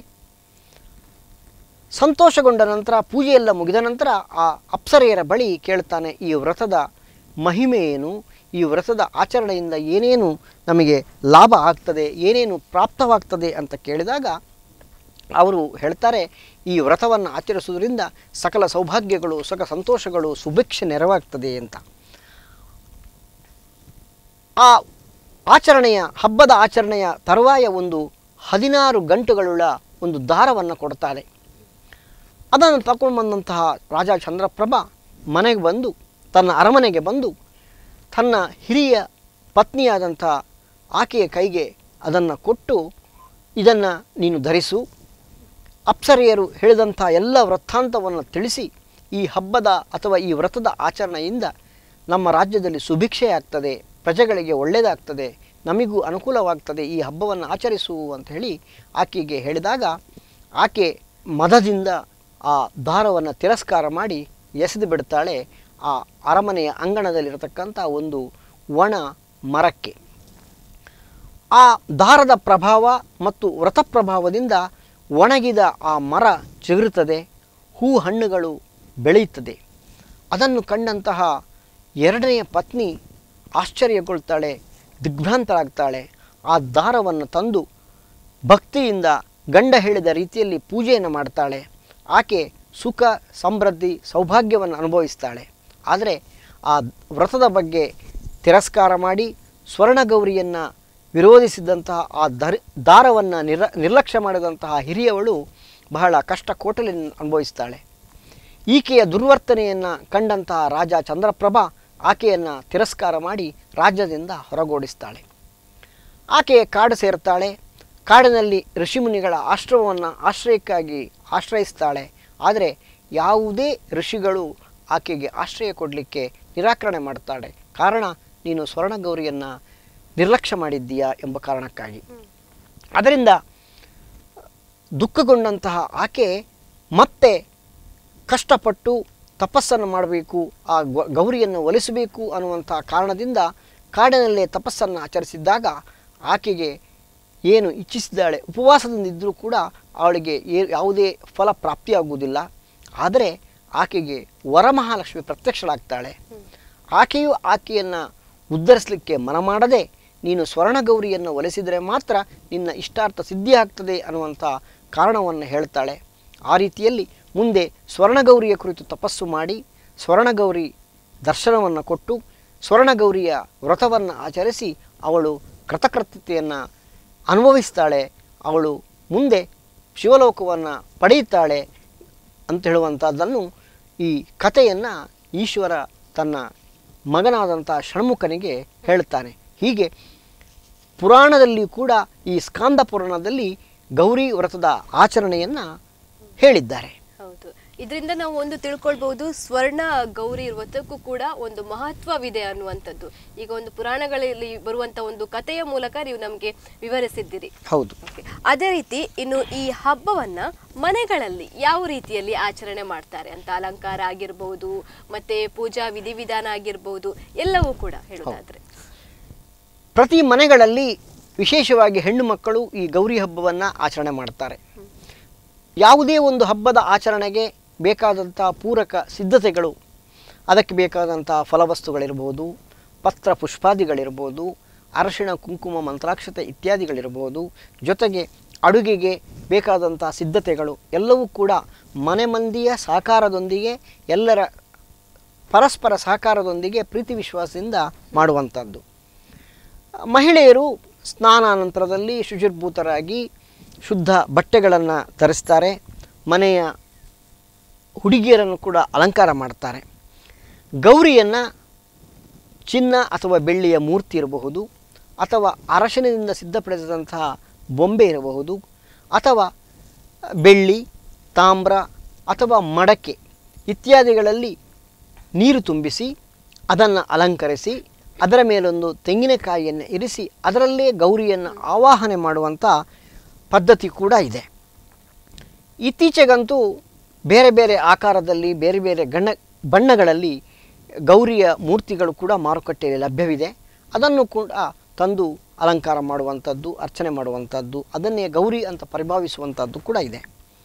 Speaker 2: ಸಂತೋಷಗೊಂಡ ನಂತರ ಪೂಜೆಯೆಲ್ಲ ಮುಗಿದ ನಂತರ ಆ ಅಪ್ಸರೆಯರ ಬಳಿ ಕೇಳ್ತಾನೆ ಈ ವ್ರತದ ಮಹಿಮೆ ಏನು ಈ ವ್ರತದ ಆಚರಣೆಯಿಂದ ಏನೇನು ನಮಗೆ ಲಾಭ ಆಗ್ತದೆ ಏನೇನು ಪ್ರಾಪ್ತವಾಗ್ತದೆ ಅಂತ ಕೇಳಿದಾಗ ಅವರು ಹೇಳ್ತಾರೆ ಈ ವ್ರತವನ್ನು ಆಚರಿಸುವುದರಿಂದ ಸಕಲ ಸೌಭಾಗ್ಯಗಳು ಸುಖ ಸಂತೋಷಗಳು ಸುಭಿಕ್ಷೆ ನೆರವಾಗ್ತದೆ ಅಂತ ಆ ಆಚರಣೆಯ ಹಬ್ಬದ ಆಚರಣೆಯ ತರುವಾಯ ಒಂದು ಹದಿನಾರು ಗಂಟುಗಳುಳ್ಳ ಒಂದು ದಾರವನ್ನು ಕೊಡ್ತಾರೆ ಅದನ್ನು ತಗೊಂಡು ಬಂದಂತಹ ರಾಜ ಚಂದ್ರಪ್ರಭ ಮನೆಗೆ ಬಂದು ತನ್ನ ಅರಮನೆಗೆ ಬಂದು ತನ್ನ ಹಿರಿಯ ಪತ್ನಿಯಾದಂಥ ಆಕೆಯ ಕೈಗೆ ಅದನ್ನು ಕೊಟ್ಟು ಇದನ್ನು ನೀನು ಧರಿಸು ಅಪ್ಸರೆಯರು ಹೇಳಿದಂಥ ಎಲ್ಲ ವೃತ್ತಾಂತವನ್ನು ತಿಳಿಸಿ ಈ ಹಬ್ಬದ ಅಥವಾ ಈ ವ್ರತದ ಆಚರಣೆಯಿಂದ ನಮ್ಮ ರಾಜ್ಯದಲ್ಲಿ ಸುಭಿಕ್ಷೆ ಆಗ್ತದೆ ಪ್ರಜೆಗಳಿಗೆ ಒಳ್ಳೆಯದಾಗ್ತದೆ ನಮಗೂ ಅನುಕೂಲವಾಗ್ತದೆ ಈ ಹಬ್ಬವನ್ನು ಆಚರಿಸು ಅಂತ ಹೇಳಿ ಆಕೆಗೆ ಹೇಳಿದಾಗ ಆಕೆ ಮದದಿಂದ ಆ ದಾರವನ್ನು ತಿರಸ್ಕಾರ ಮಾಡಿ ಎಸೆದು ಬಿಡ್ತಾಳೆ ಆ ಅರಮನೆಯ ಅಂಗಣದಲ್ಲಿರತಕ್ಕಂಥ ಒಂದು ಒಣ ಮರಕ್ಕೆ ಆ ದಾರದ ಪ್ರಭಾವ ಮತ್ತು ವ್ರತ ಪ್ರಭಾವದಿಂದ ಒಣಗಿದ ಆ ಮರ ಚಿಗುರುತ್ತದೆ ಹೂ ಹಣ್ಣುಗಳು ಬೆಳೆಯುತ್ತದೆ ಅದನ್ನು ಕಂಡಂತಹ ಎರಡನೆಯ ಪತ್ನಿ ಆಶ್ಚರ್ಯಗೊಳ್ತಾಳೆ ದಿಗ್ಭ್ರಾಂತರಾಗ್ತಾಳೆ ಆ ದಾರವನ್ನು ತಂದು ಭಕ್ತಿಯಿಂದ ಗಂಡ ಹೇಳಿದ ರೀತಿಯಲ್ಲಿ ಪೂಜೆಯನ್ನು ಮಾಡ್ತಾಳೆ ಆಕೆ ಸುಖ ಸಮೃದ್ಧಿ ಸೌಭಾಗ್ಯವನ್ನು ಅನುಭವಿಸ್ತಾಳೆ ಆದರೆ ಆ ವ್ರತದ ಬಗ್ಗೆ ತಿರಸ್ಕಾರ ಮಾಡಿ ಸ್ವರ್ಣಗೌರಿಯನ್ನು ವಿರೋಧಿಸಿದಂತಹ ಆ ದರ್ ದಾರವನ್ನು ನಿರ ನಿರ್ಲಕ್ಷ್ಯ ಮಾಡಿದಂತಹ ಹಿರಿಯವಳು ಬಹಳ ಕಷ್ಟ ಕೋಟಲೆಯನ್ನು ಅನುಭವಿಸ್ತಾಳೆ ಈಕೆಯ ದುರ್ವರ್ತನೆಯನ್ನು ಕಂಡಂತಹ ರಾಜ ಚಂದ್ರಪ್ರಭ ಆಕೆಯನ್ನು ತಿರಸ್ಕಾರ ಮಾಡಿ ರಾಜ್ಯದಿಂದ ಹೊರಗೋಡಿಸ್ತಾಳೆ ಆಕೆ ಕಾಡು ಸೇರ್ತಾಳೆ ಕಾಡಿನಲ್ಲಿ ಋಷಿಮುನಿಗಳ ಆಶ್ರಮವನ್ನು ಆಶ್ರಯಕ್ಕಾಗಿ ಆಶ್ರಯಿಸ್ತಾಳೆ ಆದರೆ ಯಾವುದೇ ಋಷಿಗಳು ಆಕೆಗೆ ಆಶ್ರಯ ಕೊಡಲಿಕ್ಕೆ ನಿರಾಕರಣೆ ಮಾಡ್ತಾಳೆ ಕಾರಣ ನೀನು ಸ್ವರ್ಣಗೌರಿಯನ್ನು ನಿರ್ಲಕ್ಷ್ಯ ಮಾಡಿದ್ದೀಯಾ ಎಂಬ ಕಾರಣಕ್ಕಾಗಿ ಅದರಿಂದ ದುಃಖಗೊಂಡಂತಹ ಆಕೆ ಮತ್ತೆ ಕಷ್ಟಪಟ್ಟು ತಪಸ್ಸನ್ನು ಮಾಡಬೇಕು ಆ ಗ- ಗೌರಿಯನ್ನು ಒಲಿಸಬೇಕು ಅನ್ನುವಂಥ ಕಾರಣದಿಂದ ಕಾಡಿನಲ್ಲೇ ತಪಸ್ಸನ್ನು ಆಚರಿಸಿದ್ದಾಗ ಆಕೆಗೆ ಏನು ಇಚ್ಛಿಸಿದ್ದಾಳೆ ಉಪವಾಸದಿಂದಿದ್ದರೂ ಕೂಡ ಅವಳಿಗೆ ಏ- ಯಾವುದೇ ಫಲ ಪ್ರಾಪ್ತಿಯಾಗುವುದಿಲ್ಲ ಆದರೆ ಆಕೆಗೆ ವರಮಹಾಲಕ್ಷ್ಮಿ ಪ್ರತ್ಯಕ್ಷಳಾಗ್ತಾಳೆ ಆಕೆಯು ಆಕೆಯನ್ನು ಉದ್ಧರಿಸಲಿಕ್ಕೆ ಮನ ಮಾಡದೆ ನೀನು ಸ್ವರ್ಣಗೌರಿಯನ್ನು ಒಲಿಸಿದರೆ ಮಾತ್ರ ನಿನ್ನ ಇಷ್ಟಾರ್ಥ ಸಿದ್ಧಿ ಆಗ್ತದೆ ಅನ್ನುವಂಥ ಕಾರಣವನ್ನು ಹೇಳ್ತಾಳೆ ಆ ರೀತಿಯಲ್ಲಿ ಮುಂದೆ ಸ್ವರ್ಣಗೌರಿಯ ಕುರಿತು ತಪಸ್ಸು ಮಾಡಿ ಸ್ವರ್ಣಗೌರಿ ದರ್ಶನವನ್ನು ಕೊಟ್ಟು ಸ್ವರ್ಣಗೌರಿಯ ವ್ರತವನ್ನು ಆಚರಿಸಿ ಅವಳು ಕೃತಕೃತ್ಯತೆಯನ್ನು ಅನುಭವಿಸ್ತಾಳೆ ಅವಳು ಮುಂದೆ ಶಿವಲೋಕವನ್ನು ಪಡೆಯುತ್ತಾಳೆ ಅಂತ ಹೇಳುವಂಥದ್ದನ್ನು ಈ ಕಥೆಯನ್ನು ಈಶ್ವರ ತನ್ನ ಮಗನಾದಂಥ ಷಣ್ಮುಖನಿಗೆ ಹೇಳ್ತಾನೆ ಹೀಗೆ ಪುರಾಣದಲ್ಲಿ ಕೂಡ ಈ ಸ್ಕಾಂದ ಪುರಾಣದಲ್ಲಿ ಗೌರಿ ವ್ರತದ ಆಚರಣೆಯನ್ನು ಹೇಳಿದ್ದಾರೆ
Speaker 1: ಹೌದು ಇದರಿಂದ ನಾವು ಒಂದು ತಿಳ್ಕೊಳ್ಬಹುದು ಸ್ವರ್ಣ ಗೌರಿ ವ್ರತಕ್ಕೂ ಕೂಡ ಒಂದು ಮಹತ್ವವಿದೆ ಅನ್ನುವಂಥದ್ದು ಈಗ ಒಂದು ಪುರಾಣಗಳಲ್ಲಿ ಬರುವಂತ ಒಂದು ಕಥೆಯ ಮೂಲಕ ನೀವು ನಮಗೆ ವಿವರಿಸಿದ್ದೀರಿ
Speaker 2: ಹೌದು
Speaker 1: Okay. ಅದೇ ರೀತಿ ಇನ್ನು ಈ ಹಬ್ಬವನ್ನ ಮನೆಗಳಲ್ಲಿ ಯಾವ ರೀತಿಯಲ್ಲಿ ಆಚರಣೆ ಮಾಡ್ತಾರೆ ಅಂತ ಅಲಂಕಾರ ಆಗಿರ್ಬಹುದು ಮತ್ತೆ ಪೂಜಾ ವಿಧಿವಿಧಾನ ಆಗಿರ್ಬಹುದು ಎಲ್ಲವೂ ಕೂಡ ಹೇಳೋದಾದ್ರೆ
Speaker 2: ಪ್ರತಿ ಮನೆಗಳಲ್ಲಿ ವಿಶೇಷವಾಗಿ ಹೆಣ್ಣು ಮಕ್ಕಳು ಈ ಗೌರಿ ಹಬ್ಬವನ್ನು ಆಚರಣೆ ಮಾಡ್ತಾರೆ ಯಾವುದೇ ಒಂದು ಹಬ್ಬದ ಆಚರಣೆಗೆ ಬೇಕಾದಂಥ ಪೂರಕ ಸಿದ್ಧತೆಗಳು ಅದಕ್ಕೆ ಬೇಕಾದಂಥ ಫಲವಸ್ತುಗಳಿರ್ಬೋದು ಪತ್ರ ಪುಷ್ಪಾದಿಗಳಿರ್ಬೋದು ಅರಶಿಣ ಕುಂಕುಮ ಮಂತ್ರಾಕ್ಷತೆ ಇತ್ಯಾದಿಗಳಿರ್ಬೋದು ಜೊತೆಗೆ ಅಡುಗೆಗೆ ಬೇಕಾದಂಥ ಸಿದ್ಧತೆಗಳು ಎಲ್ಲವೂ ಕೂಡ ಮನೆ ಮಂದಿಯ ಸಹಕಾರದೊಂದಿಗೆ ಎಲ್ಲರ ಪರಸ್ಪರ ಸಹಕಾರದೊಂದಿಗೆ ಪ್ರೀತಿ ವಿಶ್ವಾಸದಿಂದ ಮಾಡುವಂಥದ್ದು ಮಹಿಳೆಯರು ಸ್ನಾನಾನಂತರದಲ್ಲಿ ಶುಚಿರ್ಭೂತರಾಗಿ ಶುದ್ಧ ಬಟ್ಟೆಗಳನ್ನು ಧರಿಸ್ತಾರೆ ಮನೆಯ ಹುಡುಗಿಯರನ್ನು ಕೂಡ ಅಲಂಕಾರ ಮಾಡ್ತಾರೆ ಗೌರಿಯನ್ನು ಚಿನ್ನ ಅಥವಾ ಬೆಳ್ಳಿಯ ಮೂರ್ತಿ ಇರಬಹುದು ಅಥವಾ ಅರಶಿನದಿಂದ ಸಿದ್ಧಪಡಿಸಿದಂತಹ ಬೊಂಬೆ ಇರಬಹುದು ಅಥವಾ ಬೆಳ್ಳಿ ತಾಮ್ರ ಅಥವಾ ಮಡಕೆ ಇತ್ಯಾದಿಗಳಲ್ಲಿ ನೀರು ತುಂಬಿಸಿ ಅದನ್ನು ಅಲಂಕರಿಸಿ ಅದರ ಮೇಲೊಂದು ತೆಂಗಿನಕಾಯಿಯನ್ನು ಇರಿಸಿ ಅದರಲ್ಲೇ ಗೌರಿಯನ್ನು ಆವಾಹನೆ ಮಾಡುವಂಥ ಪದ್ಧತಿ ಕೂಡ ಇದೆ ಇತ್ತೀಚೆಗಂತೂ ಬೇರೆ ಬೇರೆ ಆಕಾರದಲ್ಲಿ ಬೇರೆ ಬೇರೆ ಗಣ್ಣ ಬಣ್ಣಗಳಲ್ಲಿ ಗೌರಿಯ ಮೂರ್ತಿಗಳು ಕೂಡ ಮಾರುಕಟ್ಟೆಯಲ್ಲಿ ಲಭ್ಯವಿದೆ ಅದನ್ನು ಕೂಡ ತಂದು ಅಲಂಕಾರ ಮಾಡುವಂಥದ್ದು ಅರ್ಚನೆ ಮಾಡುವಂಥದ್ದು ಅದನ್ನೇ ಗೌರಿ ಅಂತ ಪರಿಭಾವಿಸುವಂಥದ್ದು ಕೂಡ ಇದೆ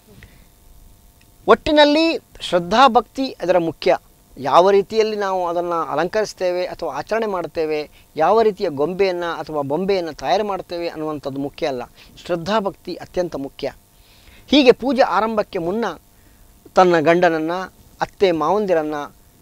Speaker 2: ಒಟ್ಟಿನಲ್ಲಿ ಶ್ರದ್ಧಾಭಕ್ತಿ ಅದರ ಮುಖ್ಯ ಯಾವ ರೀತಿಯಲ್ಲಿ ನಾವು ಅದನ್ನು ಅಲಂಕರಿಸ್ತೇವೆ ಅಥವಾ ಆಚರಣೆ ಮಾಡ್ತೇವೆ ಯಾವ ರೀತಿಯ ಗೊಂಬೆಯನ್ನು ಅಥವಾ ಬೊಂಬೆಯನ್ನು ತಯಾರು ಮಾಡ್ತೇವೆ ಅನ್ನುವಂಥದ್ದು ಮುಖ್ಯ ಅಲ್ಲ ಶ್ರದ್ಧಾಭಕ್ತಿ ಅತ್ಯಂತ ಮುಖ್ಯ ಹೀಗೆ ಪೂಜೆ ಆರಂಭಕ್ಕೆ ಮುನ್ನ ತನ್ನ ಗಂಡನನ್ನು ಅತ್ತೆ ಮಾವಂದಿರನ್ನು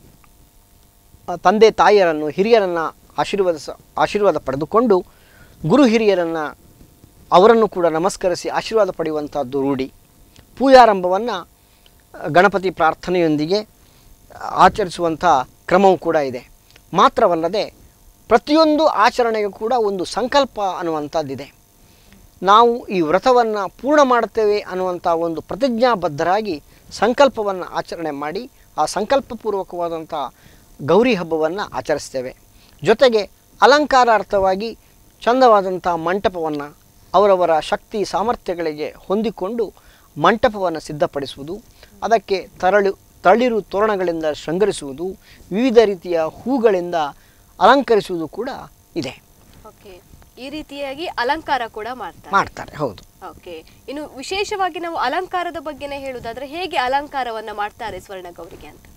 Speaker 2: ಆ, ತಂದೆ ತಾಯಿಯರನ್ನು ಹಿರಿಯರನ್ನು ಆಶೀರ್ವಾದ ಆಶೀರ್ವಾದ ಪಡೆದುಕೊಂಡು ಗುರು ಹಿರಿಯರನ್ನು ಅವರನ್ನು ಕೂಡ ನಮಸ್ಕರಿಸಿ ಆಶೀರ್ವಾದ ಪಡೆಯುವಂಥದ್ದು ರೂಢಿ ಪೂಜಾರಂಭವನ್ನು ಗಣಪತಿ ಪ್ರಾರ್ಥನೆಯೊಂದಿಗೆ ಆಚರಿಸುವಂಥ ಕ್ರಮವೂ ಕೂಡ ಇದೆ ಮಾತ್ರವಲ್ಲದೆ ಪ್ರತಿಯೊಂದು ಆಚರಣೆಗೂ ಕೂಡ ಒಂದು ಸಂಕಲ್ಪ ಅನ್ನುವಂಥದ್ದಿದೆ ನಾವು ಈ ವ್ರತವನ್ನು ಪೂರ್ಣ ಮಾಡುತ್ತೇವೆ ಅನ್ನುವಂಥ ಒಂದು ಪ್ರತಿಜ್ಞಾಬದ್ಧರಾಗಿ ಸಂಕಲ್ಪವನ್ನು ಆಚರಣೆ ಮಾಡಿ ಆ ಸಂಕಲ್ಪಪೂರ್ವಕವಾದಂಥ ಗೌರಿ ಹಬ್ಬವನ್ನು ಆಚರಿಸ್ತೇವೆ ಜೊತೆಗೆ ಅಲಂಕಾರಾರ್ಥವಾಗಿ ಚಂದವಾದಂಥ ಮಂಟಪವನ್ನು ಅವರವರ ಶಕ್ತಿ ಸಾಮರ್ಥ್ಯಗಳಿಗೆ ಹೊಂದಿಕೊಂಡು ಮಂಟಪವನ್ನು ಸಿದ್ಧಪಡಿಸುವುದು ಅದಕ್ಕೆ ತರಳು ತಳಿರು ತೋರಣಗಳಿಂದ ಶೃಂಗರಿಸುವುದು ವಿವಿಧ ರೀತಿಯ ಹೂಗಳಿಂದ ಅಲಂಕರಿಸುವುದು ಕೂಡ ಇದೆ
Speaker 1: ಓಕೆ ಈ ರೀತಿಯಾಗಿ ಅಲಂಕಾರ ಕೂಡ ಮಾಡ್ತಾರೆ
Speaker 2: ಮಾಡ್ತಾರೆ ಹೌದು
Speaker 1: ಓಕೆ ಇನ್ನು ವಿಶೇಷವಾಗಿ ನಾವು ಅಲಂಕಾರದ ಬಗ್ಗೆನೇ ಹೇಳುವುದಾದ್ರೆ ಹೇಗೆ ಅಲಂಕಾರವನ್ನ ಮಾಡ್ತಾರೆ ಸ್ವರ್ಣ ಗೌರಿಗೆ ಅಂತ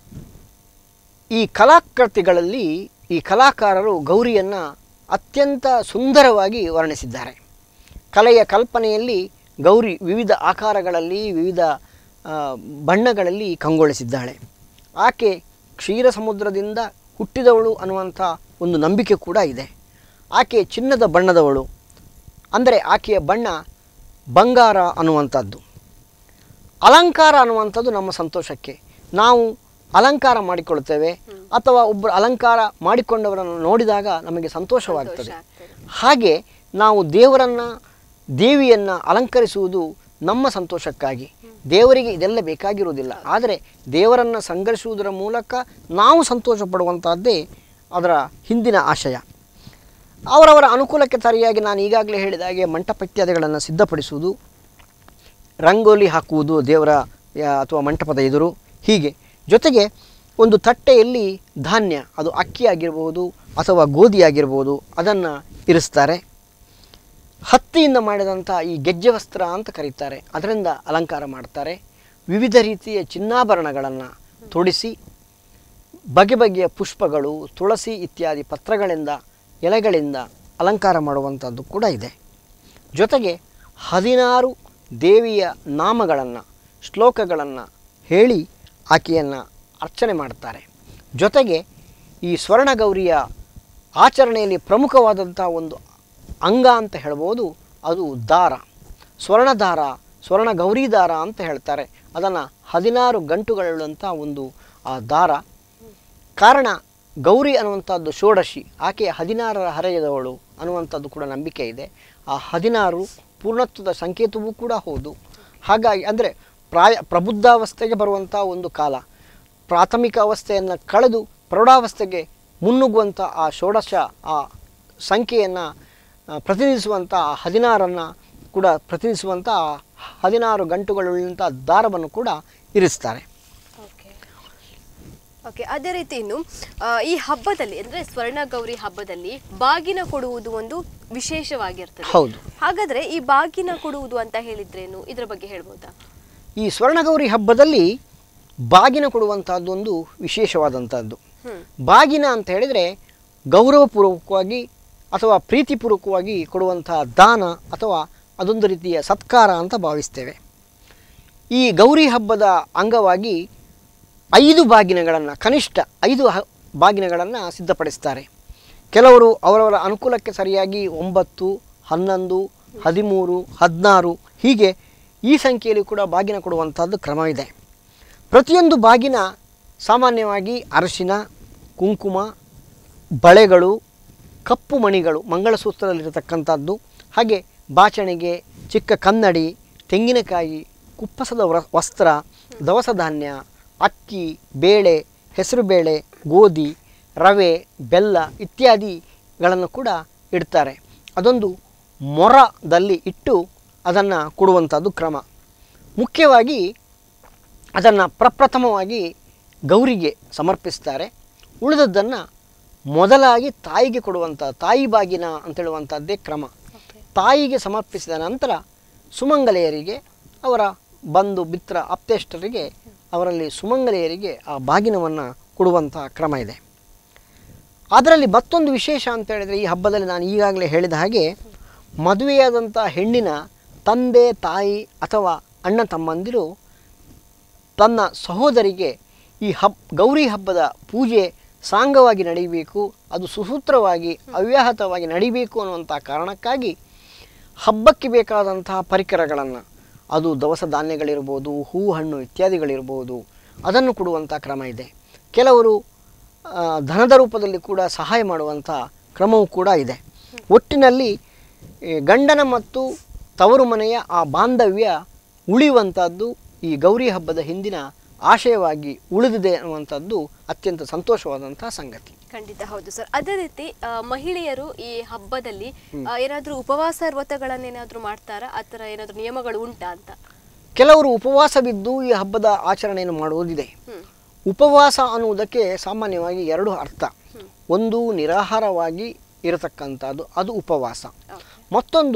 Speaker 2: ಈ ಕಲಾಕೃತಿಗಳಲ್ಲಿ ಈ ಕಲಾಕಾರರು ಗೌರಿಯನ್ನು ಅತ್ಯಂತ ಸುಂದರವಾಗಿ ವರ್ಣಿಸಿದ್ದಾರೆ ಕಲೆಯ ಕಲ್ಪನೆಯಲ್ಲಿ ಗೌರಿ ವಿವಿಧ ಆಕಾರಗಳಲ್ಲಿ ವಿವಿಧ ಆ, ಬಣ್ಣಗಳಲ್ಲಿ ಕಂಗೊಳಿಸಿದ್ದಾಳೆ ಆಕೆ ಕ್ಷೀರ ಸಮುದ್ರದಿಂದ ಹುಟ್ಟಿದವಳು ಅನ್ನುವಂಥ ಒಂದು ನಂಬಿಕೆ ಕೂಡ ಇದೆ ಆಕೆ ಚಿನ್ನದ ಬಣ್ಣದವಳು ಅಂದರೆ ಆಕೆಯ ಬಣ್ಣ ಬಂಗಾರ ಅನ್ನುವಂಥದ್ದು ಅಲಂಕಾರ ಅನ್ನುವಂಥದ್ದು ನಮ್ಮ ಸಂತೋಷಕ್ಕೆ ನಾವು ಅಲಂಕಾರ ಮಾಡಿಕೊಳ್ತೇವೆ ಅಥವಾ ಒಬ್ಬರು ಅಲಂಕಾರ ಮಾಡಿಕೊಂಡವರನ್ನು ನೋಡಿದಾಗ ನಮಗೆ ಸಂತೋಷವಾಗ್ತದೆ
Speaker 1: ಸಂತೋಷ ಆಗ್ತದೆ.
Speaker 2: ಹಾಗೆ ನಾವು ದೇವರನ್ನು ದೇವಿಯನ್ನು ಅಲಂಕರಿಸುವುದು ನಮ್ಮ ಸಂತೋಷಕ್ಕಾಗಿ ದೇವರಿಗೆ ಇದೆಲ್ಲ ಬೇಕಾಗಿರುವುದಿಲ್ಲ ಆದರೆ ದೇವರನ್ನು ಸಂಘರಿಸುವುದರ ಮೂಲಕ ನಾವು ಸಂತೋಷ ಪಡುವಂಥದ್ದೇ ಅದರ ಹಿಂದಿನ ಆಶಯ ಅವರವರ ಅನುಕೂಲಕ್ಕೆ ಸರಿಯಾಗಿ ನಾನು ಈಗಾಗಲೇ ಹೇಳಿದ ಹಾಗೆ ಮಂಟಪ ಇತ್ಯಾದಿಗಳನ್ನು ಸಿದ್ಧಪಡಿಸುವುದು ರಂಗೋಲಿ ಹಾಕುವುದು ದೇವರ ಯಾ- ಅಥವಾ ಮಂಟಪದ ಎದುರು ಹೀಗೆ ಜೊತೆಗೆ ಒಂದು ತಟ್ಟೆಯಲ್ಲಿ ಧಾನ್ಯ ಅದು ಅಕ್ಕಿ ಆಗಿರ್ಬೋದು ಅಥವಾ ಗೋಧಿ ಆಗಿರ್ಬೋದು ಅದನ್ನು ಇರಿಸ್ತಾರೆ ಹತ್ತಿಯಿಂದ ಮಾಡಿದಂಥ ಈ ಗೆಜ್ಜೆ ವಸ್ತ್ರ ಅಂತ ಕರೀತಾರೆ ಅದರಿಂದ ಅಲಂಕಾರ ಮಾಡ್ತಾರೆ ವಿವಿಧ ರೀತಿಯ ಚಿನ್ನಾಭರಣಗಳನ್ನು ತೊಡಿಸಿ ಬಗೆ ಬಗೆಯ ಪುಷ್ಪಗಳು ತುಳಸಿ ಇತ್ಯಾದಿ ಪತ್ರಗಳಿಂದ ಎಲೆಗಳಿಂದ ಅಲಂಕಾರ ಮಾಡುವಂಥದ್ದು ಕೂಡ ಇದೆ ಜೊತೆಗೆ ಹದಿನಾರು ದೇವಿಯ ನಾಮಗಳನ್ನು ಶ್ಲೋಕಗಳನ್ನು ಹೇಳಿ ಆಕೆಯನ್ನು ಅರ್ಚನೆ ಮಾಡ್ತಾರೆ ಜೊತೆಗೆ ಈ ಸ್ವರ್ಣಗೌರಿಯ ಆಚರಣೆಯಲ್ಲಿ ಪ್ರಮುಖವಾದಂಥ ಒಂದು ಅಂಗ ಅಂತ ಹೇಳ್ಬೋದು ಅದು ದಾರ ಸ್ವರ್ಣದಾರ ಸ್ವರ್ಣ ಗೌರಿ ದಾರ ಅಂತ ಹೇಳ್ತಾರೆ ಅದನ್ನು ಹದಿನಾರು ಗಂಟುಗಳುಳ್ಳಂಥ ಒಂದು ಆ ದಾರ ಕಾರಣ ಗೌರಿ ಅನ್ನುವಂಥದ್ದು ಷೋಡಶಿ ಆಕೆ ಹದಿನಾರರ ಹರೆಯದವಳು ಅನ್ನುವಂಥದ್ದು ಕೂಡ ನಂಬಿಕೆ ಇದೆ ಆ ಹದಿನಾರು ಪೂರ್ಣತ್ವದ ಸಂಕೇತವೂ ಕೂಡ ಹೌದು ಹಾಗಾಗಿ ಅಂದರೆ ಪ್ರಾಯ ಪ್ರಬುದ್ಧಾವಸ್ಥೆಗೆ ಬರುವಂಥ ಒಂದು ಕಾಲ ಪ್ರಾಥಮಿಕ ಅವಸ್ಥೆಯನ್ನು ಕಳೆದು ಪ್ರೌಢಾವಸ್ಥೆಗೆ ಮುನ್ನುಗ್ಗುವಂಥ ಆ ಷೋಡಶ ಆ ಸಂಖ್ಯೆಯನ್ನು ಪ್ರತಿನಿಧಿಸುವಂಥ ಆ ಹದಿನಾರನ್ನು ಕೂಡ ಪ್ರತಿನಿಧಿಸುವಂಥ ಆ ಹದಿನಾರು ಗಂಟುಗಳುಳ್ಳಂಥ ದಾರವನ್ನು ಕೂಡ ಇರಿಸ್ತಾರೆ
Speaker 1: ಓಕೆ ಓಕೆ ಅದೇ ರೀತಿ ಇನ್ನು ಆ, ಈ ಹಬ್ಬದಲ್ಲಿ ಅಂದ್ರೆ ಸ್ವರ್ಣ ಗೌರಿ ಹಬ್ಬದಲ್ಲಿ ಬಾಗಿನ ಕೊಡುವುದು ಒಂದು ವಿಶೇಷವಾಗಿರ್ತದೆ
Speaker 2: ಹೌದು
Speaker 1: ಹಾಗಾದ್ರೆ ಈ ಬಾಗಿನ ಕೊಡುವುದು ಅಂತ ಹೇಳಿದ್ರೇನು ಇದ್ರ ಬಗ್ಗೆ ಹೇಳ್ಬೋದಾ
Speaker 2: ಈ ಸ್ವರ್ಣಗೌರಿ ಹಬ್ಬದಲ್ಲಿ ಬಾಗಿನ ಕೊಡುವಂಥದ್ದು ಒಂದು ವಿಶೇಷವಾದಂಥದ್ದು
Speaker 1: ಹ್ಮ್
Speaker 2: ಬಾಗಿನ ಅಂತ ಹೇಳಿದರೆ ಗೌರವಪೂರ್ವಕವಾಗಿ ಅಥವಾ ಪ್ರೀತಿಪೂರ್ವಕವಾಗಿ ಕೊಡುವಂಥ ದಾನ ಅಥವಾ ಅದೊಂದು ರೀತಿಯ ಸತ್ಕಾರ ಅಂತ ಭಾವಿಸ್ತೇವೆ ಈ ಗೌರಿ ಹಬ್ಬದ ಅಂಗವಾಗಿ ಐದು ಬಾಗಿನಗಳನ್ನು ಕನಿಷ್ಠ ಐದು ಹ ಬಾಗಿನಗಳನ್ನು ಸಿದ್ಧಪಡಿಸ್ತಾರೆ ಕೆಲವರು ಅವರವರ ಅನುಕೂಲಕ್ಕೆ ಸರಿಯಾಗಿ ಒಂಬತ್ತು ಹನ್ನೊಂದು ಹದಿಮೂರು ಹದಿನಾರು ಹೀಗೆ ಈ ಸಂಖ್ಯೆಯಲ್ಲಿ ಕೂಡ ಬಾಗಿನ ಕೊಡುವಂಥದ್ದು ಕ್ರಮವಿದೆ ಪ್ರತಿಯೊಂದು ಬಾಗಿನ ಸಾಮಾನ್ಯವಾಗಿ ಅರಶಿನ ಕುಂಕುಮ ಬಳೆಗಳು ಕಪ್ಪು ಮಣಿಗಳು ಮಂಗಳಸೂತ್ರದಲ್ಲಿರತಕ್ಕಂಥದ್ದು ಹಾಗೆ ಬಾಚಣಿಗೆ ಚಿಕ್ಕ ಕನ್ನಡಿ ತೆಂಗಿನಕಾಯಿ ಕುಪ್ಪಸದ ವ್ರ- ವಸ್ತ್ರ ದವಸ ಧಾನ್ಯ ಅಕ್ಕಿ ಬೇಳೆ ಹೆಸರುಬೇಳೆ ಗೋಧಿ ರವೆ ಬೆಲ್ಲ ಇತ್ಯಾದಿಗಳನ್ನು ಕೂಡ ಇಡ್ತಾರೆ ಅದೊಂದು ಮೊರದಲ್ಲಿ ಇಟ್ಟು ಅದನ್ನು ಕೊಡುವಂಥದ್ದು ಕ್ರಮ ಮುಖ್ಯವಾಗಿ ಅದನ್ನು ಪ್ರಪ್ರಥಮವಾಗಿ ಗೌರಿಗೆ ಸಮರ್ಪಿಸ್ತಾರೆ ಉಳಿದದ್ದನ್ನು ಮೊದಲಾಗಿ ತಾಯಿಗೆ ಕೊಡುವಂಥ ತಾಯಿ ಬಾಗಿನ ಅಂತೇಳುವಂಥದ್ದೇ ಕ್ರಮ ತಾಯಿಗೆ ಸಮರ್ಪಿಸಿದ ನಂತರ ಸುಮಂಗಲೆಯರಿಗೆ ಅವರ ಬಂಧು ಮಿತ್ರ ಅಪ್ತೇಷ್ಟರಿಗೆ ಅವರಲ್ಲಿ ಸುಮಂಗಲೆಯರಿಗೆ ಆ ಬಾಗಿನವನ್ನು ಕೊಡುವಂಥ ಕ್ರಮ ಇದೆ ಅದರಲ್ಲಿ ಮತ್ತೊಂದು ವಿಶೇಷ ಅಂತ ಹೇಳಿದರೆ ಈ ಹಬ್ಬದಲ್ಲಿ ನಾನು ಈಗಾಗಲೇ ಹೇಳಿದ ಹಾಗೆ ಮದುವೆಯಾದಂಥ ಹೆಣ್ಣಿನ ತಂದೆ ತಾಯಿ ಅಥವಾ ಅಣ್ಣ ತಮ್ಮಂದಿರು ತನ್ನ ಸಹೋದರಿಗೆ ಈ ಹಬ್ ಗೌರಿ ಹಬ್ಬದ ಪೂಜೆ ಸಾಂಗವಾಗಿ ನಡೀಬೇಕು ಅದು ಸುಸೂತ್ರವಾಗಿ ಅವ್ಯಾಹತವಾಗಿ ನಡೀಬೇಕು ಅನ್ನುವಂಥ ಕಾರಣಕ್ಕಾಗಿ ಹಬ್ಬಕ್ಕೆ ಬೇಕಾದಂತಹ ಪರಿಕರಗಳನ್ನು ಅದು ದವಸ ಧಾನ್ಯಗಳಿರ್ಬೋದು ಹೂ ಹಣ್ಣು ಇತ್ಯಾದಿಗಳಿರ್ಬೋದು ಅದನ್ನು ಕೊಡುವಂಥ ಕ್ರಮ ಇದೆ ಕೆಲವರು ಆ, ಧನದ ರೂಪದಲ್ಲಿ ಕೂಡ ಸಹಾಯ ಮಾಡುವಂಥ ಕ್ರಮವೂ ಕೂಡ ಇದೆ ಒಟ್ಟಿನಲ್ಲಿ ಈ ಗಂಡನ ಮತ್ತು ತವರು ಮನೆಯ ಆ ಬಾಂಧವ್ಯ ಉಳಿಯುವಂಥದ್ದು ಈ ಗೌರಿ ಹಬ್ಬದ ಹಿಂದಿನ ಆಶಯವಾಗಿ ಉಳಿದಿದೆ ಅನ್ನುವಂಥದ್ದು ಅತ್ಯಂತ ಸಂತೋಷವಾದಂತಹ ಸಂಗತಿ
Speaker 1: ಖಂಡಿತ ಹೌದು ಸರ್ ಅದೇ ರೀತಿ ಆ, ಮಹಿಳೆಯರು ಈ ಹಬ್ಬದಲ್ಲಿ ಆ, ಏನಾದ್ರೂ ಉಪವಾಸ ವ್ರತಗಳನ್ನೇನಾದ್ರೂ ಮಾಡ್ತಾರಾ ಆ ಥರ ಏನಾದ್ರೂ ನಿಯಮಗಳು ಉಂಟಾ ಅಂತ
Speaker 2: ಕೆಲವರು ಉಪವಾಸ ಬಿದ್ದು ಈ ಹಬ್ಬದ ಆಚರಣೆಯನ್ನು ಮಾಡುವುದಿದೆ
Speaker 1: ಹ್ಮ್
Speaker 2: ಉಪವಾಸ ಅನ್ನುವುದಕ್ಕೆ ಸಾಮಾನ್ಯವಾಗಿ ಎರಡು ಅರ್ಥ ಒಂದು ನಿರಾಹಾರವಾಗಿ ಇರತಕ್ಕಂಥದ್ದು ಅದು ಉಪವಾಸ
Speaker 1: ಓಕೆ
Speaker 2: ಮತ್ತೊಂದು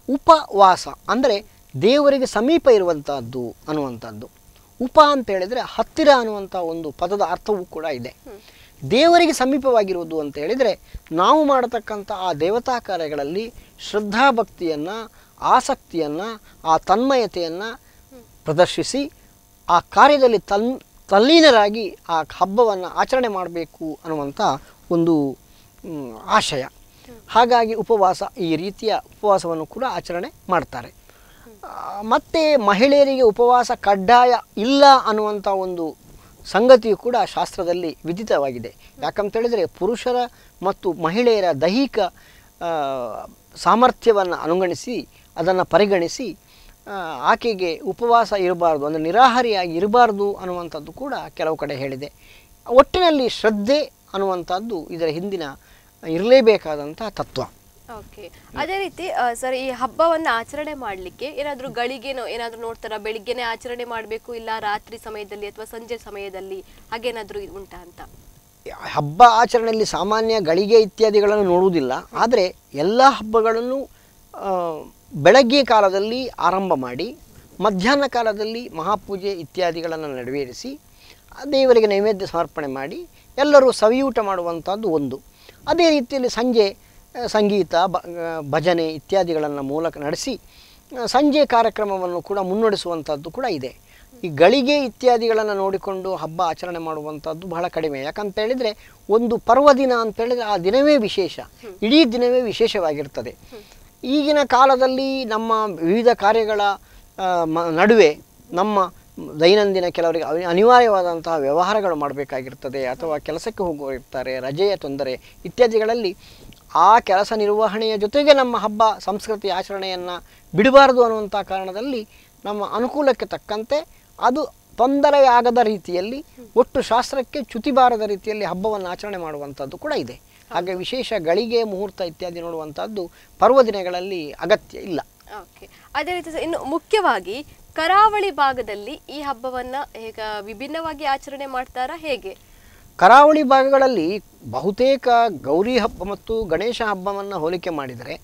Speaker 2: ಉಪವಾಸ ಅಂದರೆ ದೇವರಿಗೆ ಸಮೀಪ ಇರುವಂತಹದ್ದು ಅನ್ನುವಂಥದ್ದು ಉಪ ಅಂತ ಹೇಳಿದರೆ ಹತ್ತಿರ ಅನ್ನುವಂಥ ಒಂದು ಪದದ ಅರ್ಥವೂ ಕೂಡ ಇದೆ ದೇವರಿಗೆ ಸಮೀಪವಾಗಿರುವುದು ಅಂತ ಹೇಳಿದರೆ ನಾವು ಮಾಡತಕ್ಕಂಥ ಆ ದೇವತಾ ಕಾರ್ಯಗಳಲ್ಲಿ ಶ್ರದ್ಧಾಭಕ್ತಿಯನ್ನು ಆಸಕ್ತಿಯನ್ನು ಆ ತನ್ಮಯತೆಯನ್ನು ಪ್ರದರ್ಶಿಸಿ ಆ ಕಾರ್ಯದಲ್ಲಿ ತನ್ ತಲ್ಲೀನರಾಗಿ ಆ ಹಬ್ಬವನ್ನು ಆಚರಣೆ ಮಾಡಬೇಕು ಅನ್ನುವಂಥ ಒಂದು ಮ್, ಆಶಯ ಹಾಗಾಗಿ ಉಪವಾಸ ಈ ರೀತಿಯ ಉಪವಾಸವನ್ನು ಕೂಡ ಆಚರಣೆ ಮಾಡ್ತಾರೆ ಆ, ಮತ್ತೆ ಮಹಿಳೆಯರಿಗೆ ಉಪವಾಸ ಕಡ್ಡಾಯ ಇಲ್ಲ ಅನ್ನುವಂಥ ಒಂದು ಸಂಗತಿಯು ಕೂಡ ಶಾಸ್ತ್ರದಲ್ಲಿ ವಿದಿತವಾಗಿದೆ ಯಾಕಂತೇಳಿದರೆ ಪುರುಷರ ಮತ್ತು ಮಹಿಳೆಯರ ದೈಹಿಕ ಆ, ಸಾಮರ್ಥ್ಯವನ್ನು ಅನುಗಣಿಸಿ ಅದನ್ನು ಪರಿಗಣಿಸಿ ಆ, ಆಕೆಗೆ ಉಪವಾಸ ಇರಬಾರ್ದು ಅಂದರೆ ನಿರಾಹಾರಿಯಾಗಿ ಇರಬಾರ್ದು ಅನ್ನುವಂಥದ್ದು ಕೂಡ ಕೆಲವು ಕಡೆ ಹೇಳಿದೆ ಒಟ್ಟಿನಲ್ಲಿ ಶ್ರದ್ಧೆ ಅನ್ನುವಂಥದ್ದು ಇದರ ಹಿಂದಿನ ಇರಲೇಬೇಕಾದಂಥ ತತ್ವ
Speaker 1: ಓಕೆ ಅದೇ ರೀತಿ ಆ, ಸರ್ ಈ ಹಬ್ಬವನ್ನ ಆಚರಣೆ ಮಾಡ್ಲಿಕ್ಕೆ ಏನಾದ್ರೂ ಗಳಿಗೆನೋ ಏನಾದ್ರೂ ನೋಡ್ತಾರಾ ಬೆಳಿಗ್ಗೆನೆ ಆಚರಣೆ ಮಾಡಬೇಕು ಇಲ್ಲ ರಾತ್ರಿ ಸಮಯದಲ್ಲಿ ಅಥವಾ ಸಂಜೆ ಸಮಯದಲ್ಲಿ ಹಾಗೇನಾದ್ರೂ ಉಂಟಾ ಅಂತ
Speaker 2: ಹಬ್ಬ ಆಚರಣೆಯಲ್ಲಿ ಸಾಮಾನ್ಯ ಗಳಿಗೆ ಇತ್ಯಾದಿಗಳನ್ನು ನೋಡುವುದಿಲ್ಲ ಆದರೆ ಎಲ್ಲ ಹಬ್ಬಗಳನ್ನು ಆ, ಬೆಳಗ್ಗೆ ಕಾಲದಲ್ಲಿ ಆರಂಭ ಮಾಡಿ ಮಧ್ಯಾಹ್ನ ಕಾಲದಲ್ಲಿ ಮಹಾಪೂಜೆ ಇತ್ಯಾದಿಗಳನ್ನು ನೆರವೇರಿಸಿ ಆ ದೇವರಿಗೆ ನೈವೇದ್ಯ ಸಮರ್ಪಣೆ ಮಾಡಿ ಎಲ್ಲರೂ ಸವಿಯೂಟ ಮಾಡುವಂಥದ್ದು ಒಂದು ಅದೇ ರೀತಿಯಲ್ಲಿ ಸಂಜೆ ಆ, ಸಂಗೀತ ಬ- ಆ, ಭಜನೆ ಇತ್ಯಾದಿಗಳನ್ನು ಮೂಲಕ ನಡೆಸಿ ಆ, ಸಂಜೆ ಕಾರ್ಯಕ್ರಮವನ್ನು ಕೂಡ ಮುನ್ನಡೆಸುವಂಥದ್ದು ಕೂಡ ಇದೆ ಈ ಗಳಿಗೆ ಇತ್ಯಾದಿಗಳನ್ನು ನೋಡಿಕೊಂಡು ಹಬ್ಬ ಆಚರಣೆ ಮಾಡುವಂಥದ್ದು ಬಹಳ ಕಡಿಮೆ ಯಾಕಂತ ಹೇಳಿದರೆ ಒಂದು ಪರ್ವದಿನ ಅಂತ ಹೇಳಿದರೆ ಆ ದಿನವೇ ವಿಶೇಷ ಇಡೀ ದಿನವೇ ವಿಶೇಷವಾಗಿರ್ತದೆ ಈಗಿನ ಕಾಲದಲ್ಲಿ ನಮ್ಮ ವಿವಿಧ ಕಾರ್ಯಗಳ ಆ, ಮ- ನಡುವೆ ನಮ್ಮ ದೈನಂದಿನ ಕೆಲವರಿಗೆ ಅನಿ- ಅನಿವಾರ್ಯವಾದಂತಹ ವ್ಯವಹಾರಗಳು ಮಾಡಬೇಕಾಗಿರ್ತದೆ ಅಥವಾ ಕೆಲಸಕ್ಕೆ ಹೋಗುವರಿರ್ತಾರೆ ರಜೆಯ ತೊಂದರೆ ಇತ್ಯಾದಿಗಳಲ್ಲಿ ಆ ಕೆಲಸ ನಿರ್ವಹಣೆಯ ಜೊತೆಗೆ ನಮ್ಮ ಹಬ್ಬ ಸಂಸ್ಕೃತಿ ಆಚರಣೆಯನ್ನು ಬಿಡಬಾರದು ಅನ್ನುವಂಥ ಕಾರಣದಲ್ಲಿ ನಮ್ಮ ಅನುಕೂಲಕ್ಕೆ ತಕ್ಕಂತೆ ಅದು ತೊಂದರೆಯಾಗದ ರೀತಿಯಲ್ಲಿ ಒಟ್ಟು ಶಾಸ್ತ್ರಕ್ಕೆ ಚ್ಯುತಿ ಬಾರದ ರೀತಿಯಲ್ಲಿ ಹಬ್ಬವನ್ನು ಆಚರಣೆ ಮಾಡುವಂಥದ್ದು ಕೂಡ ಇದೆ ಹಾಗೆ ವಿಶೇಷ ಗಳಿಗೆ ಮುಹೂರ್ತ ಇತ್ಯಾದಿ ನೋಡುವಂಥದ್ದು ಪರ್ವದಿನಗಳಲ್ಲಿ ಅಗತ್ಯ ಇಲ್ಲ
Speaker 1: ಓಕೆ ಅದೇ ರೀತಿ ಸರ್, ಇನ್ನು ಮುಖ್ಯವಾಗಿ ಕರಾವಳಿ ಭಾಗದಲ್ಲಿ ಈ ಹಬ್ಬವನ್ನ ಹೇಗ ವಿಭಿನ್ನವಾಗಿ ಆಚರಣೆ ಮಾಡ್ತಾರಾ ಹೇಗೆ
Speaker 2: ಕರಾವಳಿ ಭಾಗಗಳಲ್ಲಿ ಬಹುತೇಕ ಗೌರಿ ಹಬ್ಬ ಮತ್ತು ಗಣೇಶ ಹಬ್ಬವನ್ನು ಹೋಲಿಕೆ ಮಾಡಿದರೆ